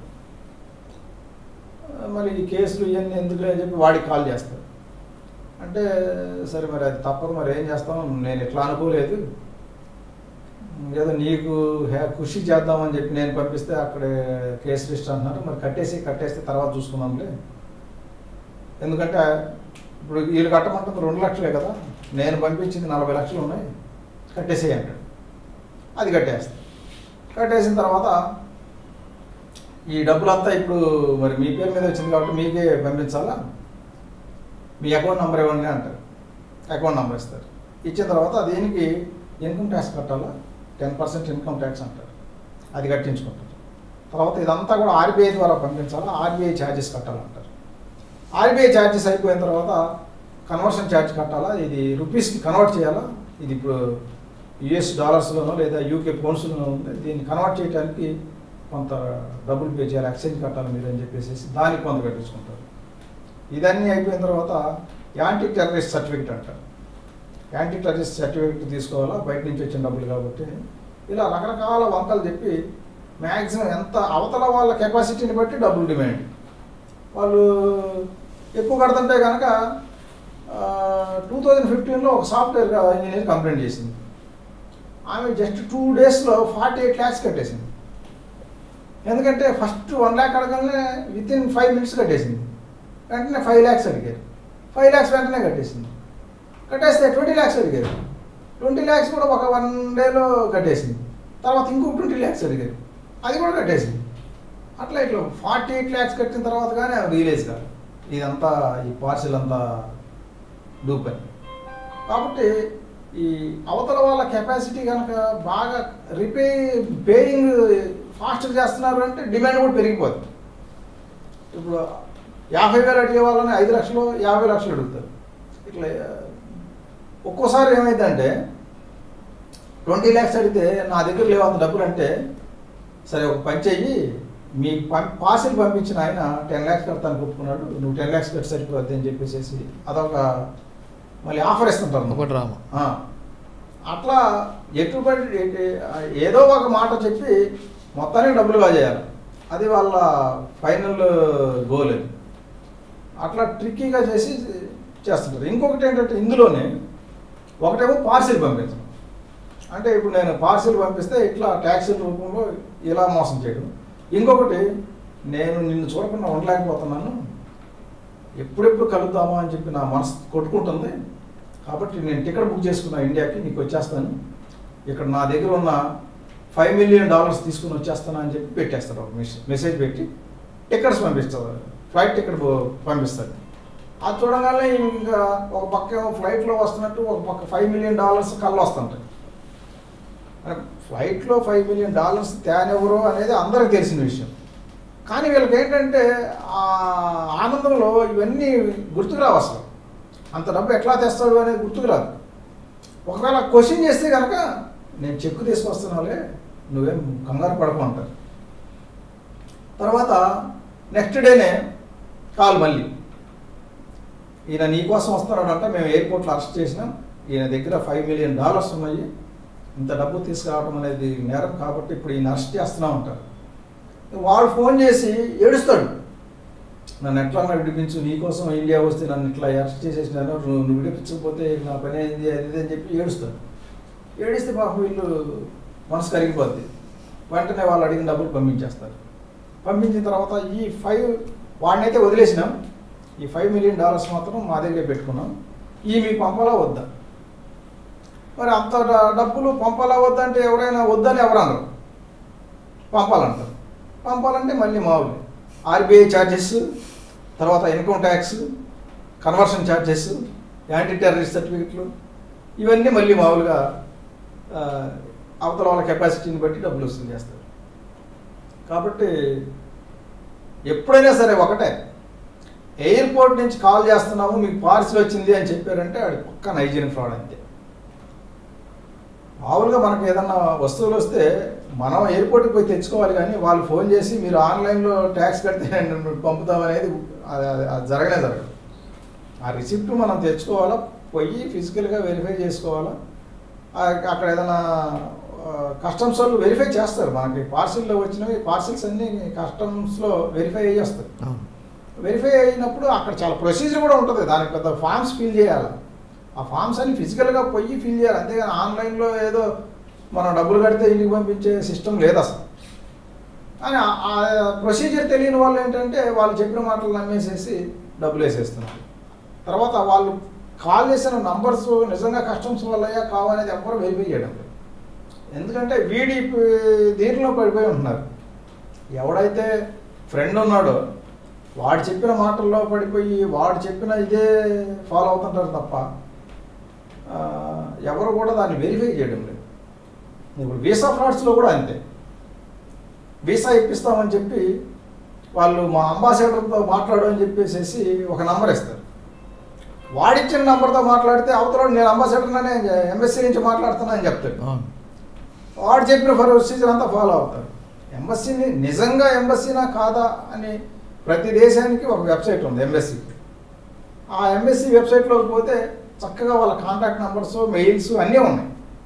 Speaker 2: మరి ఈ కేసులు ఇవన్నీ ఎందుకు అని చెప్పి వాడికి కాల్ చేస్తారు అంటే సరే మరి అది తప్పదు మరి ఏం చేస్తాం నేను ఇట్లా అనుకోలేదు ఏదో నీకు హే కృషి చేద్దామని చెప్పి నేను పంపిస్తే అక్కడ కేసు లిస్ట్ అంటున్నారు మరి కట్టేసి కట్టేస్తే తర్వాత చూసుకుందాంలే ఎందుకంటే ఇప్పుడు వీళ్ళు కట్టమంటుంది రెండు లక్షలే కదా నేను పంపించింది నలభై లక్షలు ఉన్నాయి కట్టేసేయి అంటాడు అది కట్టేస్తా కట్టేసిన తర్వాత ఈ డబ్బులంతా ఇప్పుడు మరి మీ పేరు మీద వచ్చింది కాబట్టి మీకే పంపించాలా మీ అకౌంట్ నెంబర్ ఇవ్వండి అంటారు అకౌంట్ నెంబర్ ఇస్తారు ఇచ్చిన తర్వాత దీనికి ఇన్కమ్ ట్యాక్స్ కట్టాలా టెన్ పర్సెంట్ ఇన్కమ్ ట్యాక్స్ అంటారు అది కట్టించుకుంటారు తర్వాత ఇదంతా కూడా ఆర్బీఐ ద్వారా పంపించాలా ఆర్బీఐ ఛార్జెస్ కట్టాలంటారు ఆర్బీఐ ఛార్జెస్ అయిపోయిన తర్వాత కన్వర్షన్ ఛార్జ్ కట్టాలా ఇది రూపీస్కి కన్వర్ట్ చేయాలా ఇది ఇప్పుడు యుఎస్ డాలర్స్లోనో లేదా యూకే పౌండ్స్లోనో ఉంది దీన్ని కన్వర్ట్ చేయడానికి కొంత డబ్బులు పే చేయాలి ఎక్స్చేంజ్ కట్టాలి మీరు అని చెప్పేసి దానికి కొంత కట్టించుకుంటారు ఇదన్నీ అయిపోయిన తర్వాత యాంటీ టెర్రరిస్ట్ సర్టిఫికెట్ అంటారు యాంటీ టెర్రరిస్ట్ సర్టిఫికెట్ తీసుకోవాలా బయట నుంచి వచ్చిన డబ్బులు కాబట్టి ఇలా రకరకాల వంకలు చెప్పి మ్యాక్సిమం ఎంత అవతల వాళ్ళ కెపాసిటీని బట్టి డబ్బులు డిమాండ్ వాళ్ళు ఎక్కువ కడుతుంటే కనుక టూ థౌజండ్ ఫిఫ్టీన్లో ఒక సాఫ్ట్వేర్ ఇంజనీర్ కంప్లైంట్ చేసింది ఆమె జస్ట్ టూ డేస్లో ఫార్టీ ఎయిట్ ల్యాక్స్ కట్టేసింది ఎందుకంటే ఫస్ట్ వన్ ల్యాక్ అడగగానే విత్ ఇన్ ఫైవ్ మినిట్స్ కట్టేసింది వెంటనే ఫైవ్ ల్యాక్స్ అడిగారు ఫైవ్ ల్యాక్స్ వెంటనే కట్టేసింది కట్టేస్తే ట్వంటీ ల్యాక్స్ అడిగారు ట్వంటీ ల్యాక్స్ కూడా ఒక వన్ డేలో కట్టేసింది తర్వాత ఇంకొక ట్వంటీ ల్యాక్స్ అడిగారు అది కూడా కట్టేసింది అట్లా ఇట్లా ఫార్టీ ఎయిట్ ల్యాక్స్ కట్టిన తర్వాత కానీ ఆమె రియలైజ్ కాదు ఇదంతా ఈ పార్సిల్ అంతా డూపని కాబట్టి ఈ అవతల వాళ్ళ కెపాసిటీ కనుక బాగా రిపే పేయింగ్ ఫాస్ట్గా చేస్తున్నారు అంటే డిమాండ్ కూడా పెరిగిపోతుంది ఇప్పుడు యాభై వేలు అడిగే వాళ్ళని ఐదు లక్షలు యాభై లక్షలు అడుగుతారు ఇట్లా ఒక్కోసారి ఏమైందంటే ట్వంటీ ల్యాక్స్ అడిగితే నా దగ్గర లేవు అంత డబ్బులు అంటే సరే ఒక పని చెయ్యి మీ పం పార్సిల్ పంపించిన ఆయన టెన్ ల్యాక్స్ కడతాను ఒప్పుకున్నాడు నువ్వు టెన్ ల్యాక్స్ కట్టి సరిపోద్ది అని చెప్పేసి అదొక మళ్ళీ ఆఫర్ ఇస్తుంటారు
Speaker 1: ఒక డ్రామా
Speaker 2: ఆ, అట్లా ఎటువంటి ఏదో ఒక మాట చెప్పి మొత్తానికి డబ్బులు కాజేయాలి అది వాళ్ళ ఫైనల్ గోల్ అది అట్లా ట్రిక్కీగా చేసి చేస్తుంటారు ఇంకొకటి ఏంటంటే ఇందులోనే ఒకటేమో పార్సిల్ పంపించడం అంటే ఇప్పుడు నేను పార్సిల్ పంపిస్తే ఇట్లా ట్యాక్సీల రూపంలో ఇలా మోసం చేయడం ఇంకొకటి నేను నిన్ను చూడకుండా ఉండలేకపోతున్నాను ఎప్పుడెప్పుడు కలుద్దామా అని చెప్పి నా మనసు కొట్టుకుంటుంది కాబట్టి నేను టికెట్ బుక్ చేసుకున్నా ఇండియాకి నీకు వచ్చేస్తాను ఇక్కడ నా దగ్గర ఉన్న ఫైవ్ మిలియన్ డాలర్స్ తీసుకుని వచ్చేస్తాను అని చెప్పి పెట్టేస్తాడు ఒక మెసేజ్ మెసేజ్ పెట్టి టికెట్స్ పంపిస్తారు ఫ్లైట్ టికెట్ పంపిస్తాడు అది చూడగానే ఇంకా ఒక పక్క ఏమో ఫ్లైట్లో వస్తున్నట్టు ఒక పక్క ఫైవ్ మిలియన్ డాలర్స్ కళ్ళు వస్తుంటాయి మరి ఫ్లైట్లో ఫైవ్ మిలియన్ డాలర్స్ తేనెవరు అనేది అందరికి తెలిసిన విషయం కానీ వీళ్ళకి ఏంటంటే ఆ ఆనందంలో ఇవన్నీ గుర్తుకురావు అసలు అంత డబ్బు ఎట్లా తెస్తాడు అనేది గుర్తుకురాదు ఒకవేళ క్వశ్చన్ చేస్తే కనుక నేను చెక్కు తీసుకొస్తున్నాలే నువ్వేం కంగారు పడకు అంటారు తర్వాత నెక్స్ట్ డేనే కాల్ మళ్ళీ ఈయన నీ కోసం వస్తున్నాడంట మేము ఎయిర్పోర్ట్లో అరెస్ట్ చేసినాం ఈయన దగ్గర ఫైవ్ మిలియన్ డాలర్స్ ఉన్నాయి ఇంత డబ్బు తీసుకురావడం అనేది నేరం కాబట్టి ఇప్పుడు ఈ అరెస్ట్ చేస్తూనే ఉంటారు వాడు ఫోన్ చేసి ఏడుస్తాడు నన్ను ఎట్లా విడిపించు నీకోసం ఇండియా వస్తే నన్ను ఇట్లా అరెస్ట్ చేసేసినాను నువ్వు నువ్వు విడిపించకపోతే నా పని అయింది అది ఇది అని చెప్పి ఏడుస్తాడు ఏడిస్తే పాపం వీళ్ళు మనసు కరిగిపోద్ది వెంటనే వాళ్ళు అడిగిన డబ్బులు పంపించేస్తారు పంపించిన తర్వాత ఈ ఫైవ్ వాడినైతే వదిలేసినాం ఈ ఫైవ్ మిలియన్ డాలర్స్ మాత్రం మా దగ్గరే పెట్టుకున్నాం ఈ మీకు పంపాలా వద్దా మరి అంత డ- డబ్బులు పంపాలా వద్దా అంటే ఎవరైనా వద్దని ఎవరు అనరు పంపాలంటారు పంపాలంటే మళ్ళీ మామూలు ఆర్బీఐ ఛార్జెస్ తర్వాత income tax conversion charges anti terrorist సర్టిఫికెట్లు ఇవన్నీ మళ్ళీ మామూలుగా ఆ, అవతల వాళ్ళ కెపాసిటీని బట్టి డబ్బులు వసూలు చేస్తారు కాబట్టి ఎప్పుడైనా సరే ఒకటే ఎయిర్పోర్ట్ నుంచి కాల్ చేస్తున్నాము మీకు పార్సిల్ వచ్చింది అని చెప్పారంటే అది పక్క నైజీరియన్ ఫ్రాడ్ అంతే మామూలుగా మనకి ఏదన్నా వస్తువులు వస్తే మనం ఎయిర్పోర్ట్కి పోయి తెచ్చుకోవాలి కానీ వాళ్ళు ఫోన్ చేసి మీరు ఆన్లైన్లో ట్యాక్స్ కడితే నేను పంపుతాం అనేది అది అది- అది జరగనే జరగదు ఆ రిసిప్ట్ మనం తెచ్చుకోవాలా పోయి ఫిజికల్గా వెరిఫై చేసుకోవాలా ఆ- అక్కడ ఏదైనా కస్టమ్స్ వాళ్ళు వెరిఫై చేస్తారు మనకి పార్సిల్లో వచ్చినవి పార్సిల్స్ అన్నీ కస్టమ్స్లో వెరిఫై చేస్తారు
Speaker 1: అవును
Speaker 2: వెరిఫై అయినప్పుడు అక్కడ చాలా ప్రొసీజర్ కూడా ఉంటుంది దానికి పెద్ద ఫామ్స్ ఫిల్ చేయాలి ఆ ఫామ్స్ అన్ని ఫిజికల్గా పోయి ఫిల్ చేయాలి అంతేగాని ఆన్లైన్లో ఏదో మనం డబ్బులు కడితే ఇంటికి పంపించే సిస్టమ్ లేదు అసలు అని ఆ- ఆ ప్రొసీజర్ తెలియని వాళ్ళు ఏంటంటే వాళ్ళు చెప్పిన మాటలు నమ్మేసేసి డబ్బులు వేసేస్తున్నారు తర్వాత వాళ్ళు కాల్ చేసిన నంబర్స్ నిజంగా కస్టమ్స్ వల్లయ్యా కావనేది ఎవ్వరు వెరిఫై చేయడం లేదు ఎందుకంటే వీడి ప- దీంట్లో పడిపోయి ఉంటున్నారు ఎవడైతే ఫ్రెండ్ ఉన్నాడో వాడు చెప్పిన మాటల్లో పడిపోయి వాడు చెప్పిన ఇదే ఫాలో అవుతుంటారు తప్ప ఆ, ఎవరు కూడా దాన్ని వెరిఫై చేయడం లేదు ఇప్పుడు వీసా ఫ్రాడ్స్లో కూడా అంతే వీసా ఇప్పిస్తామని చెప్పి వాళ్ళు మా అంబాసిడర్తో మాట్లాడు అని చెప్పేసి ఒక నంబర్ ఇస్తారు వాడిచ్చిన నంబర్తో మాట్లాడితే అవతల నేను అంబాసిడర్నే ఎంబసీ నుంచి మాట్లాడుతున్నా అని చెప్తాడు
Speaker 1: అవును
Speaker 2: వాడు చెప్పిన ప్రొసీజర్ అంతా ఫాలో అవుతారు ఎంబసీని నిజంగా ఎంబసీనా కాదా అని ప్రతి దేశానికి ఒక వెబ్సైట్ ఉంది ఎంబసీకి ఆ ఎంబసీ వెబ్సైట్లోకి పోతే చక్కగా వాళ్ళ కాంటాక్ట్ నెంబర్స్ మెయిల్స్ అన్నీ ఉన్నాయి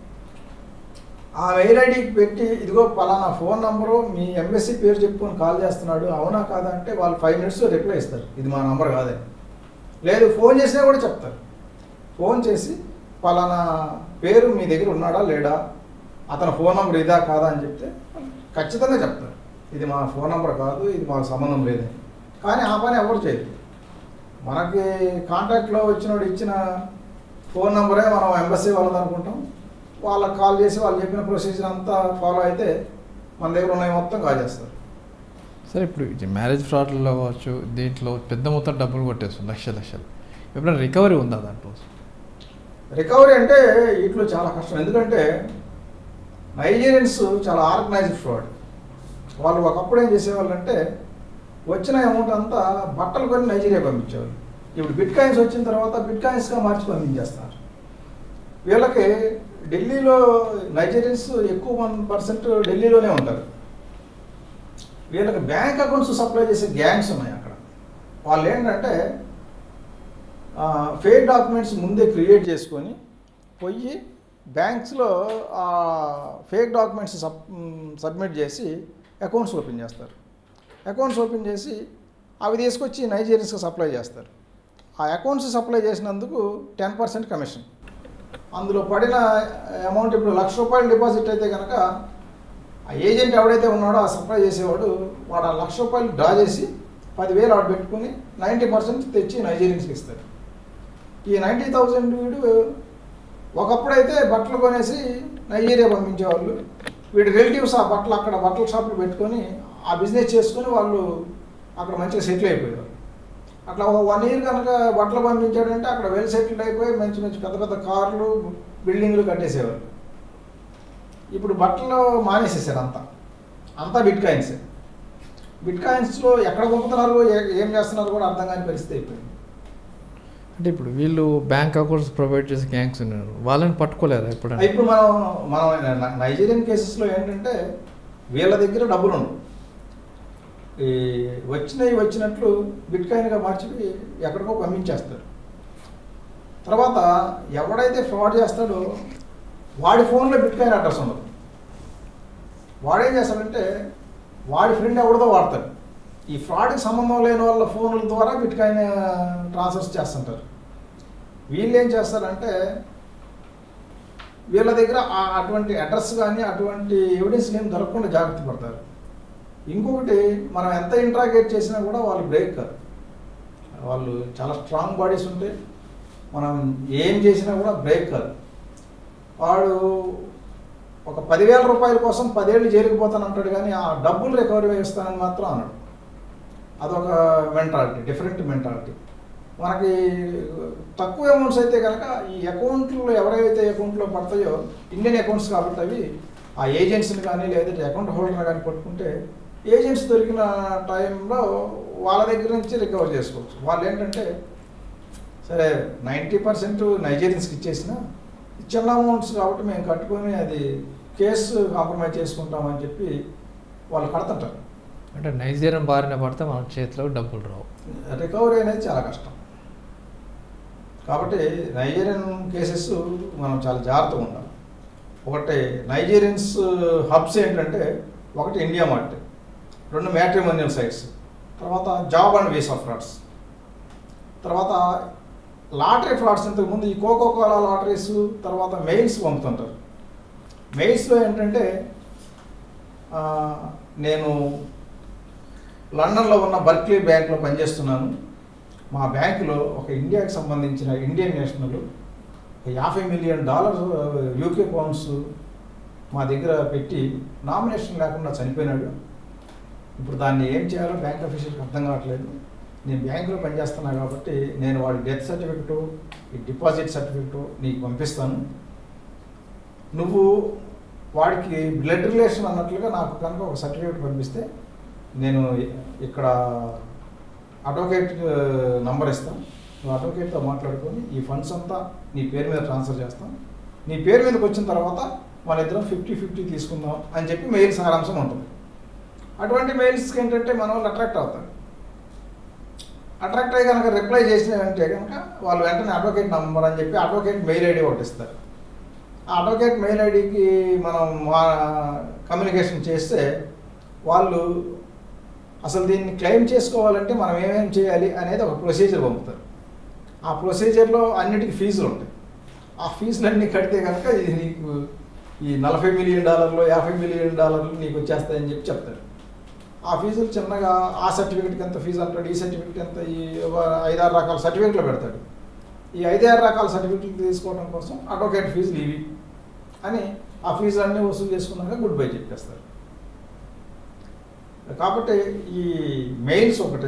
Speaker 2: ఆ మెయిల్ ఐడికి పెట్టి ఇదిగో పలానా ఫోన్ నంబరు మీ ఎంబసీ పేరు చెప్పుకొని కాల్ చేస్తున్నాడు అవునా కాదా అంటే వాళ్ళు ఫైవ్ మినిట్స్లో రిప్లై ఇస్తారు ఇది మా నంబర్ కాదని లేదు ఫోన్ చేసినా కూడా చెప్తారు ఫోన్ చేసి పలానా పేరు మీ దగ్గర ఉన్నాడా లేడా అతని ఫోన్ నంబర్ ఇదా కాదా అని చెప్తే ఖచ్చితంగా చెప్తారు ఇది మా ఫోన్ నంబర్ కాదు ఇది మాకు సంబంధం లేదని కానీ ఆ పని ఎవరు చేయరు మనకి కాంటాక్ట్లో వచ్చినోడు ఇచ్చిన ఫోన్ నంబరే మనం ఎంబసీ వాళ్ళది అనుకుంటాం వాళ్ళకి కాల్ చేసి వాళ్ళు చెప్పిన ప్రొసీజర్ అంతా ఫాలో అయితే మన దగ్గర ఉన్నాయి మొత్తం కాల్ చేస్తారు
Speaker 1: సరే ఇప్పుడు ఇది మ్యారేజ్ ఫ్రాడ్లో కావచ్చు దీంట్లో పెద్ద మొత్తం డబ్బులు కొట్టేస్తుంది లక్ష లక్షలు ఎప్పుడైనా రికవరీ ఉందా దాంట్లో
Speaker 2: రికవరీ అంటే ఇట్లో చాలా కష్టం ఎందుకంటే నైజీరియన్స్ చాలా ఆర్గనైజ్డ్ ఫ్రాడ్ వాళ్ళు ఒకప్పుడు ఏం చేసేవాళ్ళు అంటే వచ్చిన అమౌంట్ అంతా బట్టలు కొని నైజీరియా పంపించేవాళ్ళు ఇప్పుడు బిట్ కాయిన్స్ వచ్చిన తర్వాత బిట్ కాయిన్స్గా మార్చి పంపించేస్తారు వీళ్ళకి ఢిల్లీలో నైజీరియన్స్ ఎక్కువ వన్ పర్సెంట్ ఢిల్లీలోనే ఉంటారు వీళ్ళకి బ్యాంక్ అకౌంట్స్ సప్లై చేసే గ్యాంగ్స్ ఉన్నాయి అక్కడ వాళ్ళు ఏంటంటే ఫేక్ డాక్యుమెంట్స్ ముందే క్రియేట్ చేసుకొని పోయి బ్యాంక్స్లో ఫేక్ డాక్యుమెంట్స్ సబ్ సబ్మిట్ చేసి అకౌంట్స్ ఓపెన్ చేస్తారు అకౌంట్స్ ఓపెన్ చేసి అవి తీసుకొచ్చి నైజీరియన్స్కి సప్లై చేస్తారు ఆ అకౌంట్స్ సప్లై చేసినందుకు టెన్ పర్సెంట్ కమిషన్ అందులో పడిన అమౌంట్ ఇప్పుడు లక్ష రూపాయలు డిపాజిట్ అయితే కనుక ఆ ఏజెంట్ ఎవడైతే ఉన్నాడో ఆ సప్లై చేసేవాడు వాడు ఆ లక్ష రూపాయలు డ్రా చేసి పదివేలు ఆడ పెట్టుకుని నైంటీ పర్సెంట్ తెచ్చి నైజీరియన్స్కి ఇస్తాడు ఈ నైంటీ థౌజండ్ వీడు ఒకప్పుడైతే బట్టలు కొనేసి నైజీరియా పంపించేవాళ్ళు వీడి రిలేటివ్స్ ఆ బట్టలు అక్కడ బట్టల షాపులు పెట్టుకొని ఆ బిజినెస్ చేసుకొని వాళ్ళు అక్కడ మంచిగా సెటిల్ అయిపోయేవారు అట్లా ఒక వన్ ఇయర్ కనుక బట్టలు పంపించాడంటే అక్కడ వెల్ సెటిల్డ్ అయిపోయి మంచి మంచి పెద్ద పెద్ద కార్లు బిల్డింగ్లు కట్టేసేవారు ఇప్పుడు బట్టలు మానేసేసారు అంతా అంతా బిట్ కాయిన్సే బిట్ కాయిన్స్లో ఎక్కడ పంపుతున్నారు ఏ- ఏం చేస్తున్నారు కూడా అర్థం కాని పరిస్థితి అయిపోయింది
Speaker 1: అంటే ఇప్పుడు వీళ్ళు బ్యాంక్ అకౌంట్స్ ప్రొవైడ్ చేసే గ్యాంగ్స్ ఉన్నారు వాళ్ళని పట్టుకోలేరా ఎప్పుడైనా
Speaker 2: ఇప్పుడు మనం మనం నై- నైజీరియన్ కేసెస్లో ఏంటంటే వీళ్ళ దగ్గర డబ్బులు ఉండవు ఈ వచ్చినవి వచ్చినట్లు బిట్ కాయిన్గా మార్చి ఎక్కడికో పంపించేస్తారు తర్వాత ఎవడైతే ఫ్రాడ్ చేస్తాడో వాడి ఫోన్లో బిట్కాయిన్ అడ్రస్ ఉండదు వాడేం చేస్తాడంటే వాడి ఫ్రెండ్ ఎవరిదో వాడతాడు ఈ ఫ్రాడ్కి సంబంధం లేని వాళ్ళ ఫోన్ల ద్వారా బిట్కాయిన్ ట్రాన్స్ఫర్స్ చేస్తుంటారు వీళ్ళు ఏం చేస్తారంటే వీళ్ళ దగ్గర ఆ- అటువంటి అడ్రస్ కానీ అటువంటి ఎవిడెన్స్ ఏం దొరకకుండా జాగ్రత్త పడతారు ఇంకొకటి మనం ఎంత ఇంట్రాగేట్ చేసినా కూడా వాళ్ళు బ్రేక్ కాదు వాళ్ళు చాలా స్ట్రాంగ్ బాడీస్ ఉంటాయి మనం ఏం చేసినా కూడా బ్రేక్ కాదు వాడు ఒక పదివేల రూపాయల కోసం పదేళ్ళు జైలుకి పోతాను అంటాడు కానీ ఆ డబ్బులు రికవరీ చేస్తానని మాత్రం అన్నాడు అదొక మెంటాలిటీ డిఫరెంట్ మెంటాలిటీ మనకి తక్కువ అమౌంట్స్ అయితే కనుక ఈ అకౌంట్లో ఎవరైతే అకౌంట్లో పడతాయో ఇండియన్ అకౌంట్స్ కాబట్టి అవి ఆ ఏజెంట్స్ని కానీ లేదంటే అకౌంట్ హోల్డర్ కానీ పట్టుకుంటే ఏజెంట్స్ దొరికిన టైంలో వాళ్ళ దగ్గర నుంచి రికవర్ చేసుకోవచ్చు వాళ్ళు ఏంటంటే సరే నైంటీ పర్సెంట్ నైజీరియన్స్కి ఇచ్చేసిన చిన్న అమౌంట్స్ కాబట్టి మేము కట్టుకొని అది కేసు కాంప్రమైజ్ చేసుకుంటామని చెప్పి వాళ్ళు కడుతుంటారు
Speaker 1: అంటే నైజీరియన్ బారిన పడితే మన చేతిలో డబ్బులు రావు
Speaker 2: రికవరీ అనేది చాలా కష్టం కాబట్టి నైజీరియన్ కేసెస్ మనం చాలా జాగ్రత్తగా ఉండాలి ఒకటి నైజీరియన్స్ హబ్స్ ఏంటంటే ఒకటి ఇండియా మార్ట్ రెండు మ్యాట్రిమోనియల్ సైట్స్ తర్వాత జాబ్ అండ్ వీసా ఫ్రాడ్స్ తర్వాత లాటరీ ఫ్రాడ్స్ ఇంతకుముందు ఈ కోకో కోలా లాటరీస్ తర్వాత మెయిల్స్ పంపుతుంటారు మెయిల్స్లో ఏంటంటే ఆ, నేను లండన్లో ఉన్న బర్క్లీ బ్యాంక్లో పనిచేస్తున్నాను మా బ్యాంకులో ఒక ఇండియాకి సంబంధించిన ఇండియన్ నేషనల్ ఒక యాభై మిలియన్ డాలర్ యూకే పౌండ్స్ మా దగ్గర పెట్టి నామినేషన్ లేకుండా చనిపోయినాడు ఇప్పుడు దాన్ని ఏం చేయాలో బ్యాంక్ ఆఫీసర్కి అర్థం కావట్లేదు నేను బ్యాంకులో పనిచేస్తున్నా కాబట్టి నేను వాడి డెత్ సర్టిఫికెటు ఈ డిపాజిట్ సర్టిఫికెటు నీకు పంపిస్తాను నువ్వు వాడికి బ్లడ్ రిలేషన్ అన్నట్లుగా నాకు కనుక ఒక సర్టిఫికేట్ పంపిస్తే నేను ఇక్కడ అడ్వకేట్ నంబర్ ఇస్తాను నువ్వు అడ్వకేట్తో మాట్లాడుకొని ఈ ఫండ్స్ అంతా నీ పేరు మీద ట్రాన్స్ఫర్ చేస్తాం నీ పేరు మీదకి వచ్చిన తర్వాత మన ఇద్దరం ఫిఫ్టీ ఫిఫ్టీ తీసుకుందాం అని చెప్పి మెయిల్ సారాంశం ఉంటుంది అటువంటి మెయిల్స్కి ఏంటంటే మన వాళ్ళు అట్రాక్ట్ అవుతారు అట్రాక్ట్ అయ్యి కనుక రిప్లై చేసినారంటే కనుక వాళ్ళు వెంటనే అడ్వకేట్ నంబర్ అని చెప్పి అడ్వకేట్ మెయిల్ ఐడి ఒకటి ఇస్తారు ఆ అడ్వకేట్ మెయిల్ ఐడికి మనం కమ్యూనికేషన్ చేస్తే వాళ్ళు అసలు దీన్ని క్లెయిమ్ చేసుకోవాలంటే మనం ఏమేమి చేయాలి అనేది ఒక ప్రొసీజర్ పంపుతారు ఆ ప్రొసీజర్లో అన్నిటికీ ఫీజులు ఉంటాయి ఆ ఫీజులన్నీ కడితే కనుక ఇది నీకు ఈ నలభై మిలియన్ డాలర్లు యాభై మిలియన్ డాలర్లు నీకు వచ్చేస్తాయని చెప్పి చెప్తారు ఆ ఫీజులు చిన్నగా ఆ సర్టిఫికెట్కి ఎంత ఫీజు అంటాడు ఈ సర్టిఫికెట్ ఎంత ఈ ఐదారు రకాల సర్టిఫికెట్లు పెడతాడు ఈ ఐదారు రకాల సర్టిఫికెట్లు తీసుకోవడం కోసం అడ్వకేట్ ఫీజులు ఇవి అని ఆ ఫీజులు అన్నీ వసూలు చేసుకున్నాక గుడ్ బై చెప్పేస్తారు కాబట్టి ఈ మెయిల్స్ ఒకటి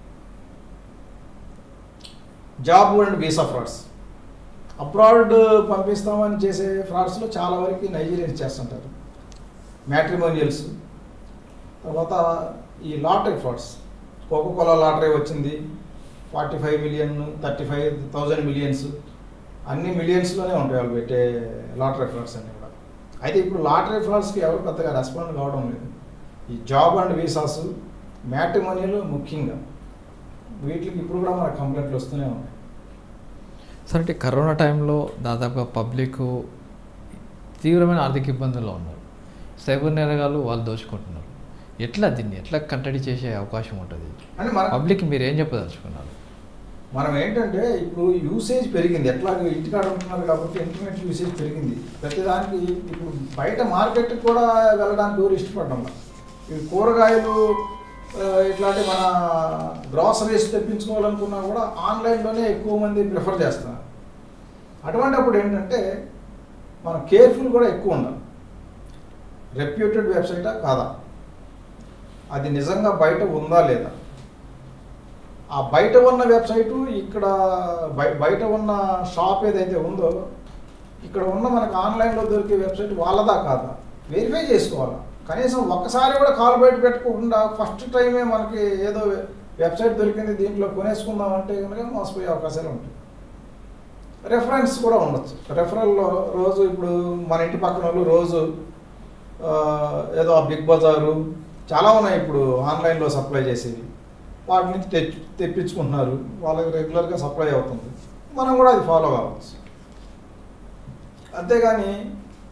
Speaker 2: job and visa frauds abroad పంపిస్తామని చేసే ఫ్రాడ్స్లో చాలా వరకు నైజీరియన్స్ చేస్తుంటారు మ్యాట్రిమోనియల్స్ తర్వాత ఈ లాటరీ ఫ్రాడ్స్ కోకోకోలా లాటరీ వచ్చింది forty five million thirty five thousand millions అన్ని మిలియన్స్లోనే ఉంటాయి వాళ్ళు పెట్టే లాటరీ ఫ్రాడ్స్ అన్నీ కూడా అయితే ఇప్పుడు లాటరీ ఫ్రాడ్స్కి ఎవరు పెద్దగా రెస్పాండ్ కావడం లేదు ఈ జాబ్ అండ్ వీసాస్ మ్యాట్రిమోనియల్ ముఖ్యంగా వీటికి ఇప్పుడు కూడా మన కంప్లైంట్లు వస్తూనే ఉన్నాయి
Speaker 1: సరే అంటే కరోనా టైంలో దాదాపుగా పబ్లిక్ తీవ్రమైన ఆర్థిక ఇబ్బందుల్లో ఉన్నారు సైబర్ నేరగాలు వాళ్ళు దోచుకుంటున్నారు ఎట్లా దీన్ని ఎట్లా కట్టడి చేసే అవకాశం ఉంటుంది
Speaker 2: అంటే మన
Speaker 1: పబ్లిక్ మీరు ఏం చెప్పదలుచుకున్నారు
Speaker 2: మనం ఏంటంటే ఇప్పుడు యూసేజ్ పెరిగింది ఎట్లా ఇంటికాడ ఉంటున్నారు కాబట్టి ఇంటర్నెట్ యూసేజ్ పెరిగింది ప్రతిదానికి ఇప్పుడు బయట మార్కెట్కి కూడా వెళ్ళడానికి ఎవరు ఇష్టపడడం లేదు. ఈ కూరగాయలు ఆ, ఇట్లాంటి మన గ్రాసరీస్ తెప్పించుకోవాలనుకున్నా కూడా ఆన్లైన్లోనే ఎక్కువ మంది ప్రిఫర్ చేస్తున్నారు అటువంటిప్పుడు ఏంటంటే మనం కేర్ఫుల్ కూడా ఎక్కువ ఉండాలి రెప్యూటెడ్ వెబ్సైటా కాదా అది నిజంగా బయట ఉందా లేదా ఆ బయట ఉన్న వెబ్సైటు ఇక్కడ బయ- బయట ఉన్న షాప్ ఏదైతే ఉందో ఇక్కడ ఉన్న మనకు ఆన్లైన్లో దొరికే వెబ్సైట్ వాళ్ళదా కాదా వెరిఫై చేసుకోవాలి కనీసం ఒక్కసారి కూడా కాల్ బయట పెట్టుకోకుండా ఫస్ట్ టైమే మనకి ఏదో వెబ్సైట్ దొరికింది దీంట్లో కొనేసుకుందాం అంటే కనుక మోసపోయే అవకాశాలు ఉంటాయి రెఫరెన్స్ కూడా ఉండొచ్చు రెఫరల్లో రోజు ఇప్పుడు మన ఇంటి పక్కన వాళ్ళు రోజు ఆ, ఏదో ఆ బిగ్ బజారు చాలా ఉన్నాయి ఇప్పుడు ఆన్లైన్లో సప్లై చేసేవి వాటి నుంచి తెచ్చి తెప్పించుకుంటున్నారు వాళ్ళకి రెగ్యులర్గా సప్లై అవుతుంది మనం కూడా అది ఫాలో కావచ్చు అంతేగాని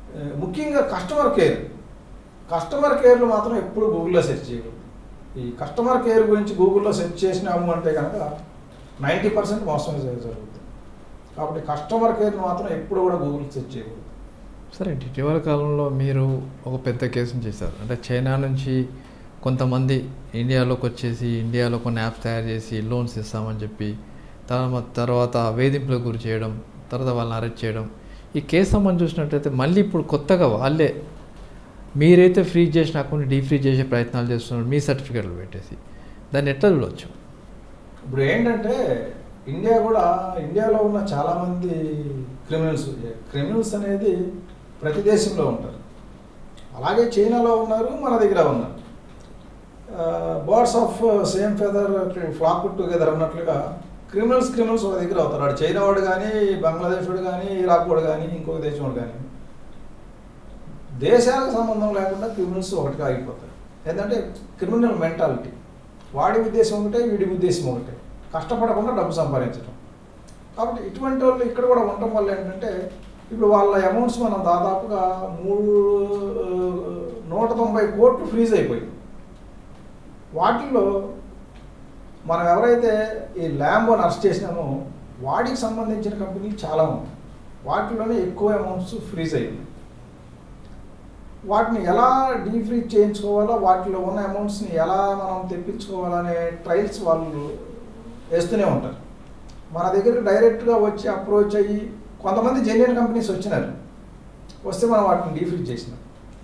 Speaker 2: ఆ, ముఖ్యంగా కస్టమర్ కేర్ కస్టమర్ కేర్లు మాత్రం ఎప్పుడు గూగుల్లో సెర్చ్ చేయకూడదు ఈ కస్టమర్ కేర్ గురించి గూగుల్లో సెర్చ్ చేసినాము అంటే కనుక నైంటీ పర్సెంట్ మోసం జరుగుతుంది కాబట్టి కస్టమర్ కేర్ని మాత్రం ఎప్పుడు కూడా గూగుల్ సెర్చ్ చేయకూడదు
Speaker 1: సరే ఇటీవల కాలంలో మీరు ఒక పెద్ద కేసును చేశారు అంటే చైనా నుంచి కొంతమంది ఇండియాలోకి వచ్చేసి ఇండియాలో కొన్ని యాప్స్ తయారు చేసి లోన్స్ ఇస్తామని చెప్పి తర్వాత తర్వాత వేధింపులకు గురి చేయడం తర్వాత వాళ్ళని అరెస్ట్ చేయడం ఈ కేసు సంబంధం చూసినట్టయితే మళ్ళీ ఇప్పుడు కొత్తగా వాళ్ళే మీరైతే ఫ్రీజ్ చేసిన అకౌంట్ డీఫ్రీజ్ చేసే ప్రయత్నాలు చేస్తున్నారు మీ సర్టిఫికెట్లు పెట్టేసి దాన్ని ఎట్లా చూడవచ్చు
Speaker 2: ఇప్పుడు ఏంటంటే ఇండియా కూడా ఇండియాలో ఉన్న చాలామంది క్రిమినల్స్ క్రిమినల్స్ అనేది ప్రతి దేశంలో ఉంటారు అలాగే చైనాలో ఉన్నారు మన దగ్గర ఉన్నారు birds of same feather flock together అన్నట్లుగా క్రిమినల్స్ క్రిమినల్స్ ఒక దగ్గర అవుతారు వాడు చైనా వాడు కానీ బంగ్లాదేశ్ వాడు కానీ ఇరాక్ వాడు కానీ ఇంకొక దేశం వాడు కానీ దేశాలకు సంబంధం లేకుండా క్రిమినల్స్ ఒకటిగా అయిపోతారు ఏంటంటే క్రిమినల్ మెంటాలిటీ వాడి ఉద్దేశం ఒకటే వీడి ఉద్దేశం ఒకటే కష్టపడకుండా డబ్బు సంపాదించడం కాబట్టి ఇటువంటి వాళ్ళు ఇక్కడ కూడా ఉండటం వల్ల ఏంటంటే ఇప్పుడు వాళ్ళ అమౌంట్స్ మనం దాదాపుగా మూడు ఆ, నూట తొంభై కోట్లు ఫ్రీజ్ అయిపోయింది వాటిల్లో మనం ఎవరైతే ఈ ల్యాంబోని అరెస్ట్ చేసినామో వాడికి సంబంధించిన కంపెనీలు చాలా ఉన్నాయి వాటిలోనే ఎక్కువ అమౌంట్స్ ఫ్రీజ్ అయ్యింది వాటిని ఎలా డీఫ్రీజ్ చేయించుకోవాలో వాటిలో ఉన్న అమౌంట్స్ని ఎలా మనం తెప్పించుకోవాలనే ట్రయల్స్ వాళ్ళు వేస్తూనే ఉంటారు మన దగ్గరికి డైరెక్ట్గా వచ్చి అప్రోచ్ అయ్యి కొంతమంది జెన్యున్ కంపెనీస్ వచ్చినారు వస్తే మనం వాటిని డీఫ్రీజ్ చేసినాం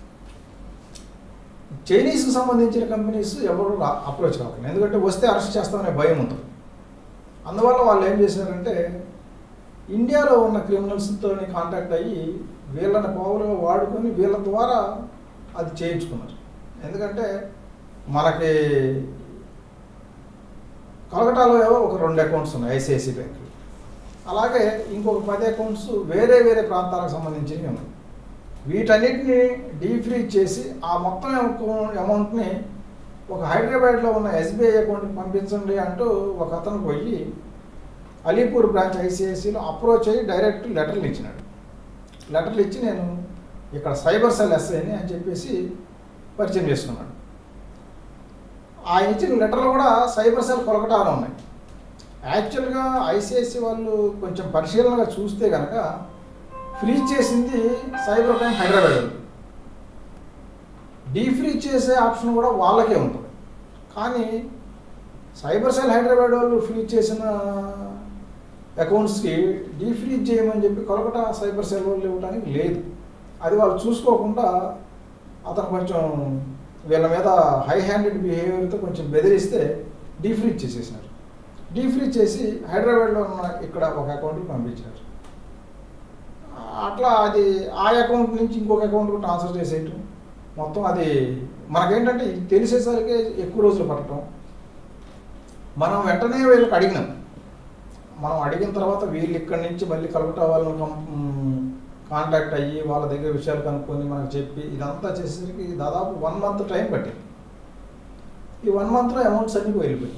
Speaker 2: చైనీస్కి సంబంధించిన కంపెనీస్ ఎవరు రా- అప్రోచ్ కావాలి ఎందుకంటే వస్తే అరెస్ట్ చేస్తామనే భయం ఉంటుంది అందువల్ల వాళ్ళు ఏం చేసినారంటే ఇండియాలో ఉన్న క్రిమినల్స్తో కాంటాక్ట్ అయ్యి వీళ్ళని పావులుగా వాడుకొని వీళ్ళ ద్వారా అది చేయించుకున్నారు ఎందుకంటే మనకి కలకటాలో ఏవో ఒక రెండు అకౌంట్స్ ఉన్నాయి ఐసిఐసి బ్యాంకులు అలాగే ఇంకొక పది అకౌంట్స్ వేరే వేరే ప్రాంతాలకు సంబంధించినవి ఉన్నాయి వీటన్నిటిని డీఫ్రీజ్ చేసి ఆ మొత్తం అమౌంట్ని ఒక హైదరాబాద్లో ఉన్న ఎస్బీఐ అకౌంట్కి పంపించండి అంటూ ఒక అతను పోయి అలీపూర్ బ్రాంచ్ ఐసిఐసిలో అప్రోచ్ అయ్యి డైరెక్ట్ లెటర్లు ఇచ్చినాడు లెటర్లు ఇచ్చి నేను ఇక్కడ సైబర్ సెల్ ఎస్ఐని అని చెప్పేసి పరిచయం చేసుకున్నాడు ఆయన ఇచ్చిన లెటర్లు కూడా సైబర్ సెల్ కొలకటాలు ఉన్నాయి యాక్చువల్గా ఐసిఐసి వాళ్ళు కొంచెం పరిశీలనగా చూస్తే కనుక ఫ్రీజ్ చేసింది సైబర్ క్రైమ్ హైదరాబాద్ వాళ్ళు. డీఫ్రీజ్ చేసే ఆప్షన్ కూడా వాళ్ళకే ఉంటుంది కానీ సైబర్ సెల్ హైదరాబాద్ వాళ్ళు ఫ్రీజ్ చేసిన అకౌంట్స్కి డీఫ్రీజ్ చేయమని చెప్పి కొలకట సైబర్ సెల్ వాళ్ళు ఇవ్వడానికి లేదు అది వాళ్ళు చూసుకోకుండా అతను కొంచెం వీళ్ళ మీద హై హ్యాండెడ్ బిహేవియర్తో కొంచెం బెదిరిస్తే డీఫ్రీజ్ చేసేసినారు డీఫ్రీజ్ చేసి హైదరాబాద్లో ఉన్న ఇక్కడ ఒక అకౌంట్కి పంపించారు అట్లా అది ఆ అకౌంట్ నుంచి ఇంకొక అకౌంట్కి ట్రాన్స్ఫర్ చేసేయటం మొత్తం అది మనకేంటంటే ఇది తెలిసేసరికి ఎక్కువ రోజులు పట్టడం మనం వెంటనే వీళ్ళకి అడిగినాం మనం అడిగిన తర్వాత వీళ్ళు ఇక్కడి నుంచి మళ్ళీ కలకటా వాళ్ళని కం- మ్, కాంటాక్ట్ అయ్యి వాళ్ళ దగ్గర విషయాలు కనుక్కొని మనకు చెప్పి ఇదంతా చేసేసరికి దాదాపు వన్ మంత్ టైం పట్టింది ఈ వన్ మంత్లో అమౌంట్స్ అన్నీ వెళ్ళిపోయాయి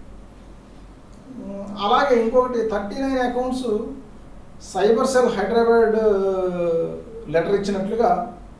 Speaker 2: మ్, అలాగే ఇంకొకటి thirty nine accounts cyber cell Hyderabad letter ఇచ్చినట్లుగా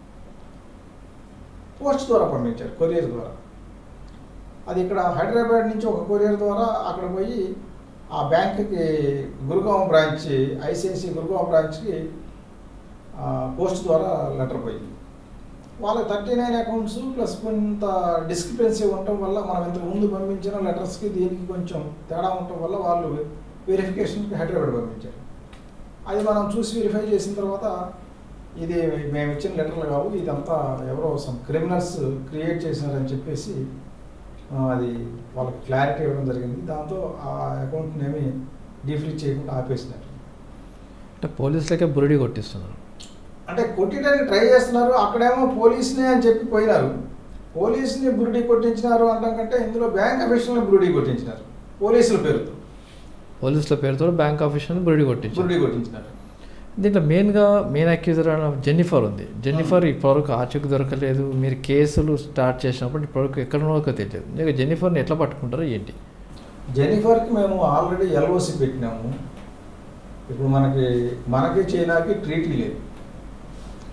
Speaker 2: పోస్ట్ ద్వారా పంపించారు కొరియర్ ద్వారా అది ఇక్కడ హైదరాబాద్ నుంచి ఒక కొరియర్ ద్వారా అక్కడ పోయి ఆ బ్యాంక్కి గురుగాం బ్రాంచ్ ఐసిఐసి గురుగాం బ్రాంచ్కి పోస్ట్ ద్వారా లెటర్ పోయింది వాళ్ళకి థర్టీ నైన్ అకౌంట్స్ ప్లస్ కొంత డిస్క్రిపెన్సీ ఉండటం వల్ల మనం ఇంతకు ముందు పంపించిన లెటర్స్కి దీనికి కొంచెం తేడా ఉండటం వల్ల వాళ్ళు వెరిఫికేషన్కి హైదరాబాద్ పంపించారు అది మనం చూసి వెరిఫై చేసిన తర్వాత ఇది మేము ఇచ్చిన లెటర్లు కావు ఇదంతా ఎవరో సమ్ క్రిమినల్స్ క్రియేట్ చేసినారని చెప్పేసి ఆ, అది వాళ్ళకి క్లారిటీ ఇవ్వడం జరిగింది దాంతో ఆ అకౌంట్ని ఏమి డీఫ్రీజ్ చేయకుండా ఆపేసినారు
Speaker 1: అంటే పోలీసులకే బురిడి కొట్టిస్తున్నారు
Speaker 2: అంటే కొట్టడానికి ట్రై చేస్తున్నారు అక్కడేమో పోలీసునే అని చెప్పి పోయినారు పోలీసుని బురిడి కొట్టించినారు అంటాం కంటే ఇందులో బ్యాంక్ అఫీషియల్ని బురిడి కొట్టించినారు పోలీసుల పేరుతో
Speaker 1: పోలీసుల పేరుతో బ్యాంక్ ఆఫీషియల్ని బురిడి కొట్టించారు
Speaker 2: బురిడి కొట్టించినారు
Speaker 1: దీంట్లో మెయిన్గా మెయిన్ అక్యూజర్ అయిన జెన్నిఫర్ ఉంది జెన్నిఫర్ ఇప్పటివరకు ఆచూకు దొరకలేదు మీరు కేసులు స్టార్ట్ చేసినప్పుడు ఇప్పటివరకు ఎక్కడ ఉన్నదో తెలియదు ఇక జెన్నిఫర్ని ఎట్లా పట్టుకుంటారో ఏంటి
Speaker 2: జెనిఫర్కి మేము ఆల్రెడీ ఎల్ఓసి పెట్టినాము ఇప్పుడు మనకి మనకి చైనాకి ట్రీటీ లేదు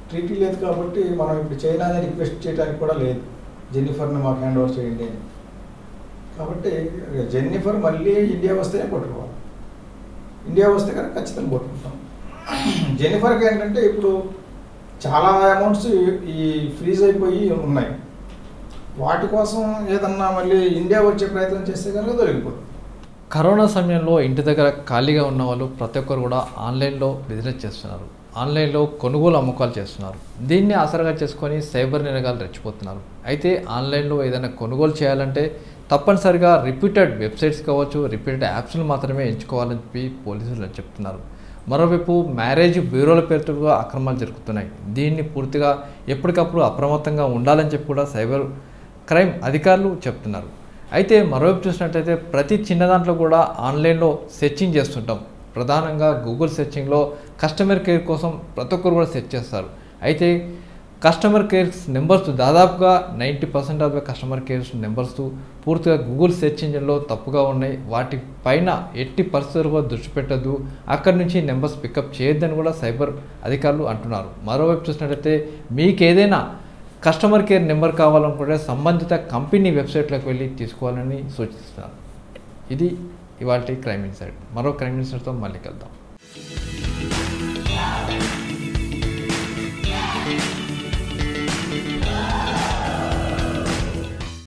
Speaker 2: ట్రీటీ లేదు కాబట్టి మనం ఇప్పుడు చైనాని రిక్వెస్ట్ చేయడానికి కూడా లేదు జెన్నిఫర్ని మాకు హ్యాండ్ ఓవర్ చేయండి అని కాబట్టి జెన్నిఫర్ మళ్ళీ ఇండియా వస్తేనే పట్టుకోవాలి ఇండియా వస్తే కనుక ఖచ్చితంగా పట్టుకుంటాం జెన్నిఫర్కి ఏంటంటే ఇప్పుడు చాలా అమౌంట్స్ ఈ ఫ్రీజ్ అయిపోయి ఉన్నాయి వాటి కోసం ఏదన్నా మళ్ళీ ఇండియా వచ్చే ప్రయత్నం చేస్తే కనుక దొరికిపోతుంది
Speaker 1: కరోనా సమయంలో ఇంటి దగ్గర ఖాళీగా ఉన్న వాళ్ళు ప్రతి ఒక్కరు కూడా ఆన్లైన్లో బిజినెస్ చేస్తున్నారు ఆన్లైన్లో కొనుగోలు అమ్మకాలు చేస్తున్నారు దీన్ని ఆసరగా చేసుకొని సైబర్ నేరగాలు రెచ్చిపోతున్నారు అయితే ఆన్లైన్లో ఏదైనా కొనుగోలు చేయాలంటే తప్పనిసరిగా రిపీటెడ్ వెబ్సైట్స్ కావచ్చు రిపీటెడ్ యాప్స్ను మాత్రమే ఎంచుకోవాలని చెప్పి పోలీసులు చెప్తున్నారు మరోవైపు మ్యారేజ్ బ్యూరోల పేరుతో కూడా అక్రమాలు జరుగుతున్నాయి దీన్ని పూర్తిగా ఎప్పటికప్పుడు అప్రమత్తంగా ఉండాలని చెప్పి కూడా సైబర్ క్రైమ్ అధికారులు చెప్తున్నారు అయితే మరోవైపు చూసినట్లయితే ప్రతి చిన్న దాంట్లో కూడా ఆన్లైన్లో సెర్చింగ్ చేస్తుంటాం ప్రధానంగా గూగుల్ సెర్చింగ్లో కస్టమర్ కేర్ కోసం ప్రతి ఒక్కరు కూడా సెర్చ్ చేస్తారు అయితే కస్టమర్ కేర్ నెంబర్స్ దాదాపుగా ninety percent of the customer care numbers పూర్తిగా గూగుల్ సెర్చ్ ఇంజిన్లో తప్పుగా ఉన్నాయి వాటి పైన ఎట్టి పరిస్థితులు కూడా దృష్టి పెట్టద్దు అక్కడి నుంచి నెంబర్స్ పికప్ చేయొద్దని కూడా సైబర్ అధికారులు అంటున్నారు మరోవైపు చూసినట్లయితే మీకు ఏదైనా కస్టమర్ కేర్ నెంబర్ కావాలనుకుంటే సంబంధిత కంపెనీ వెబ్సైట్లోకి వెళ్ళి తీసుకోవాలని సూచిస్తున్నారు ఇది ఇవాళ క్రైమ్ ఇన్సైట్ మరో క్రైమ్ ఇన్సైట్తో మళ్ళీ కలుద్దాం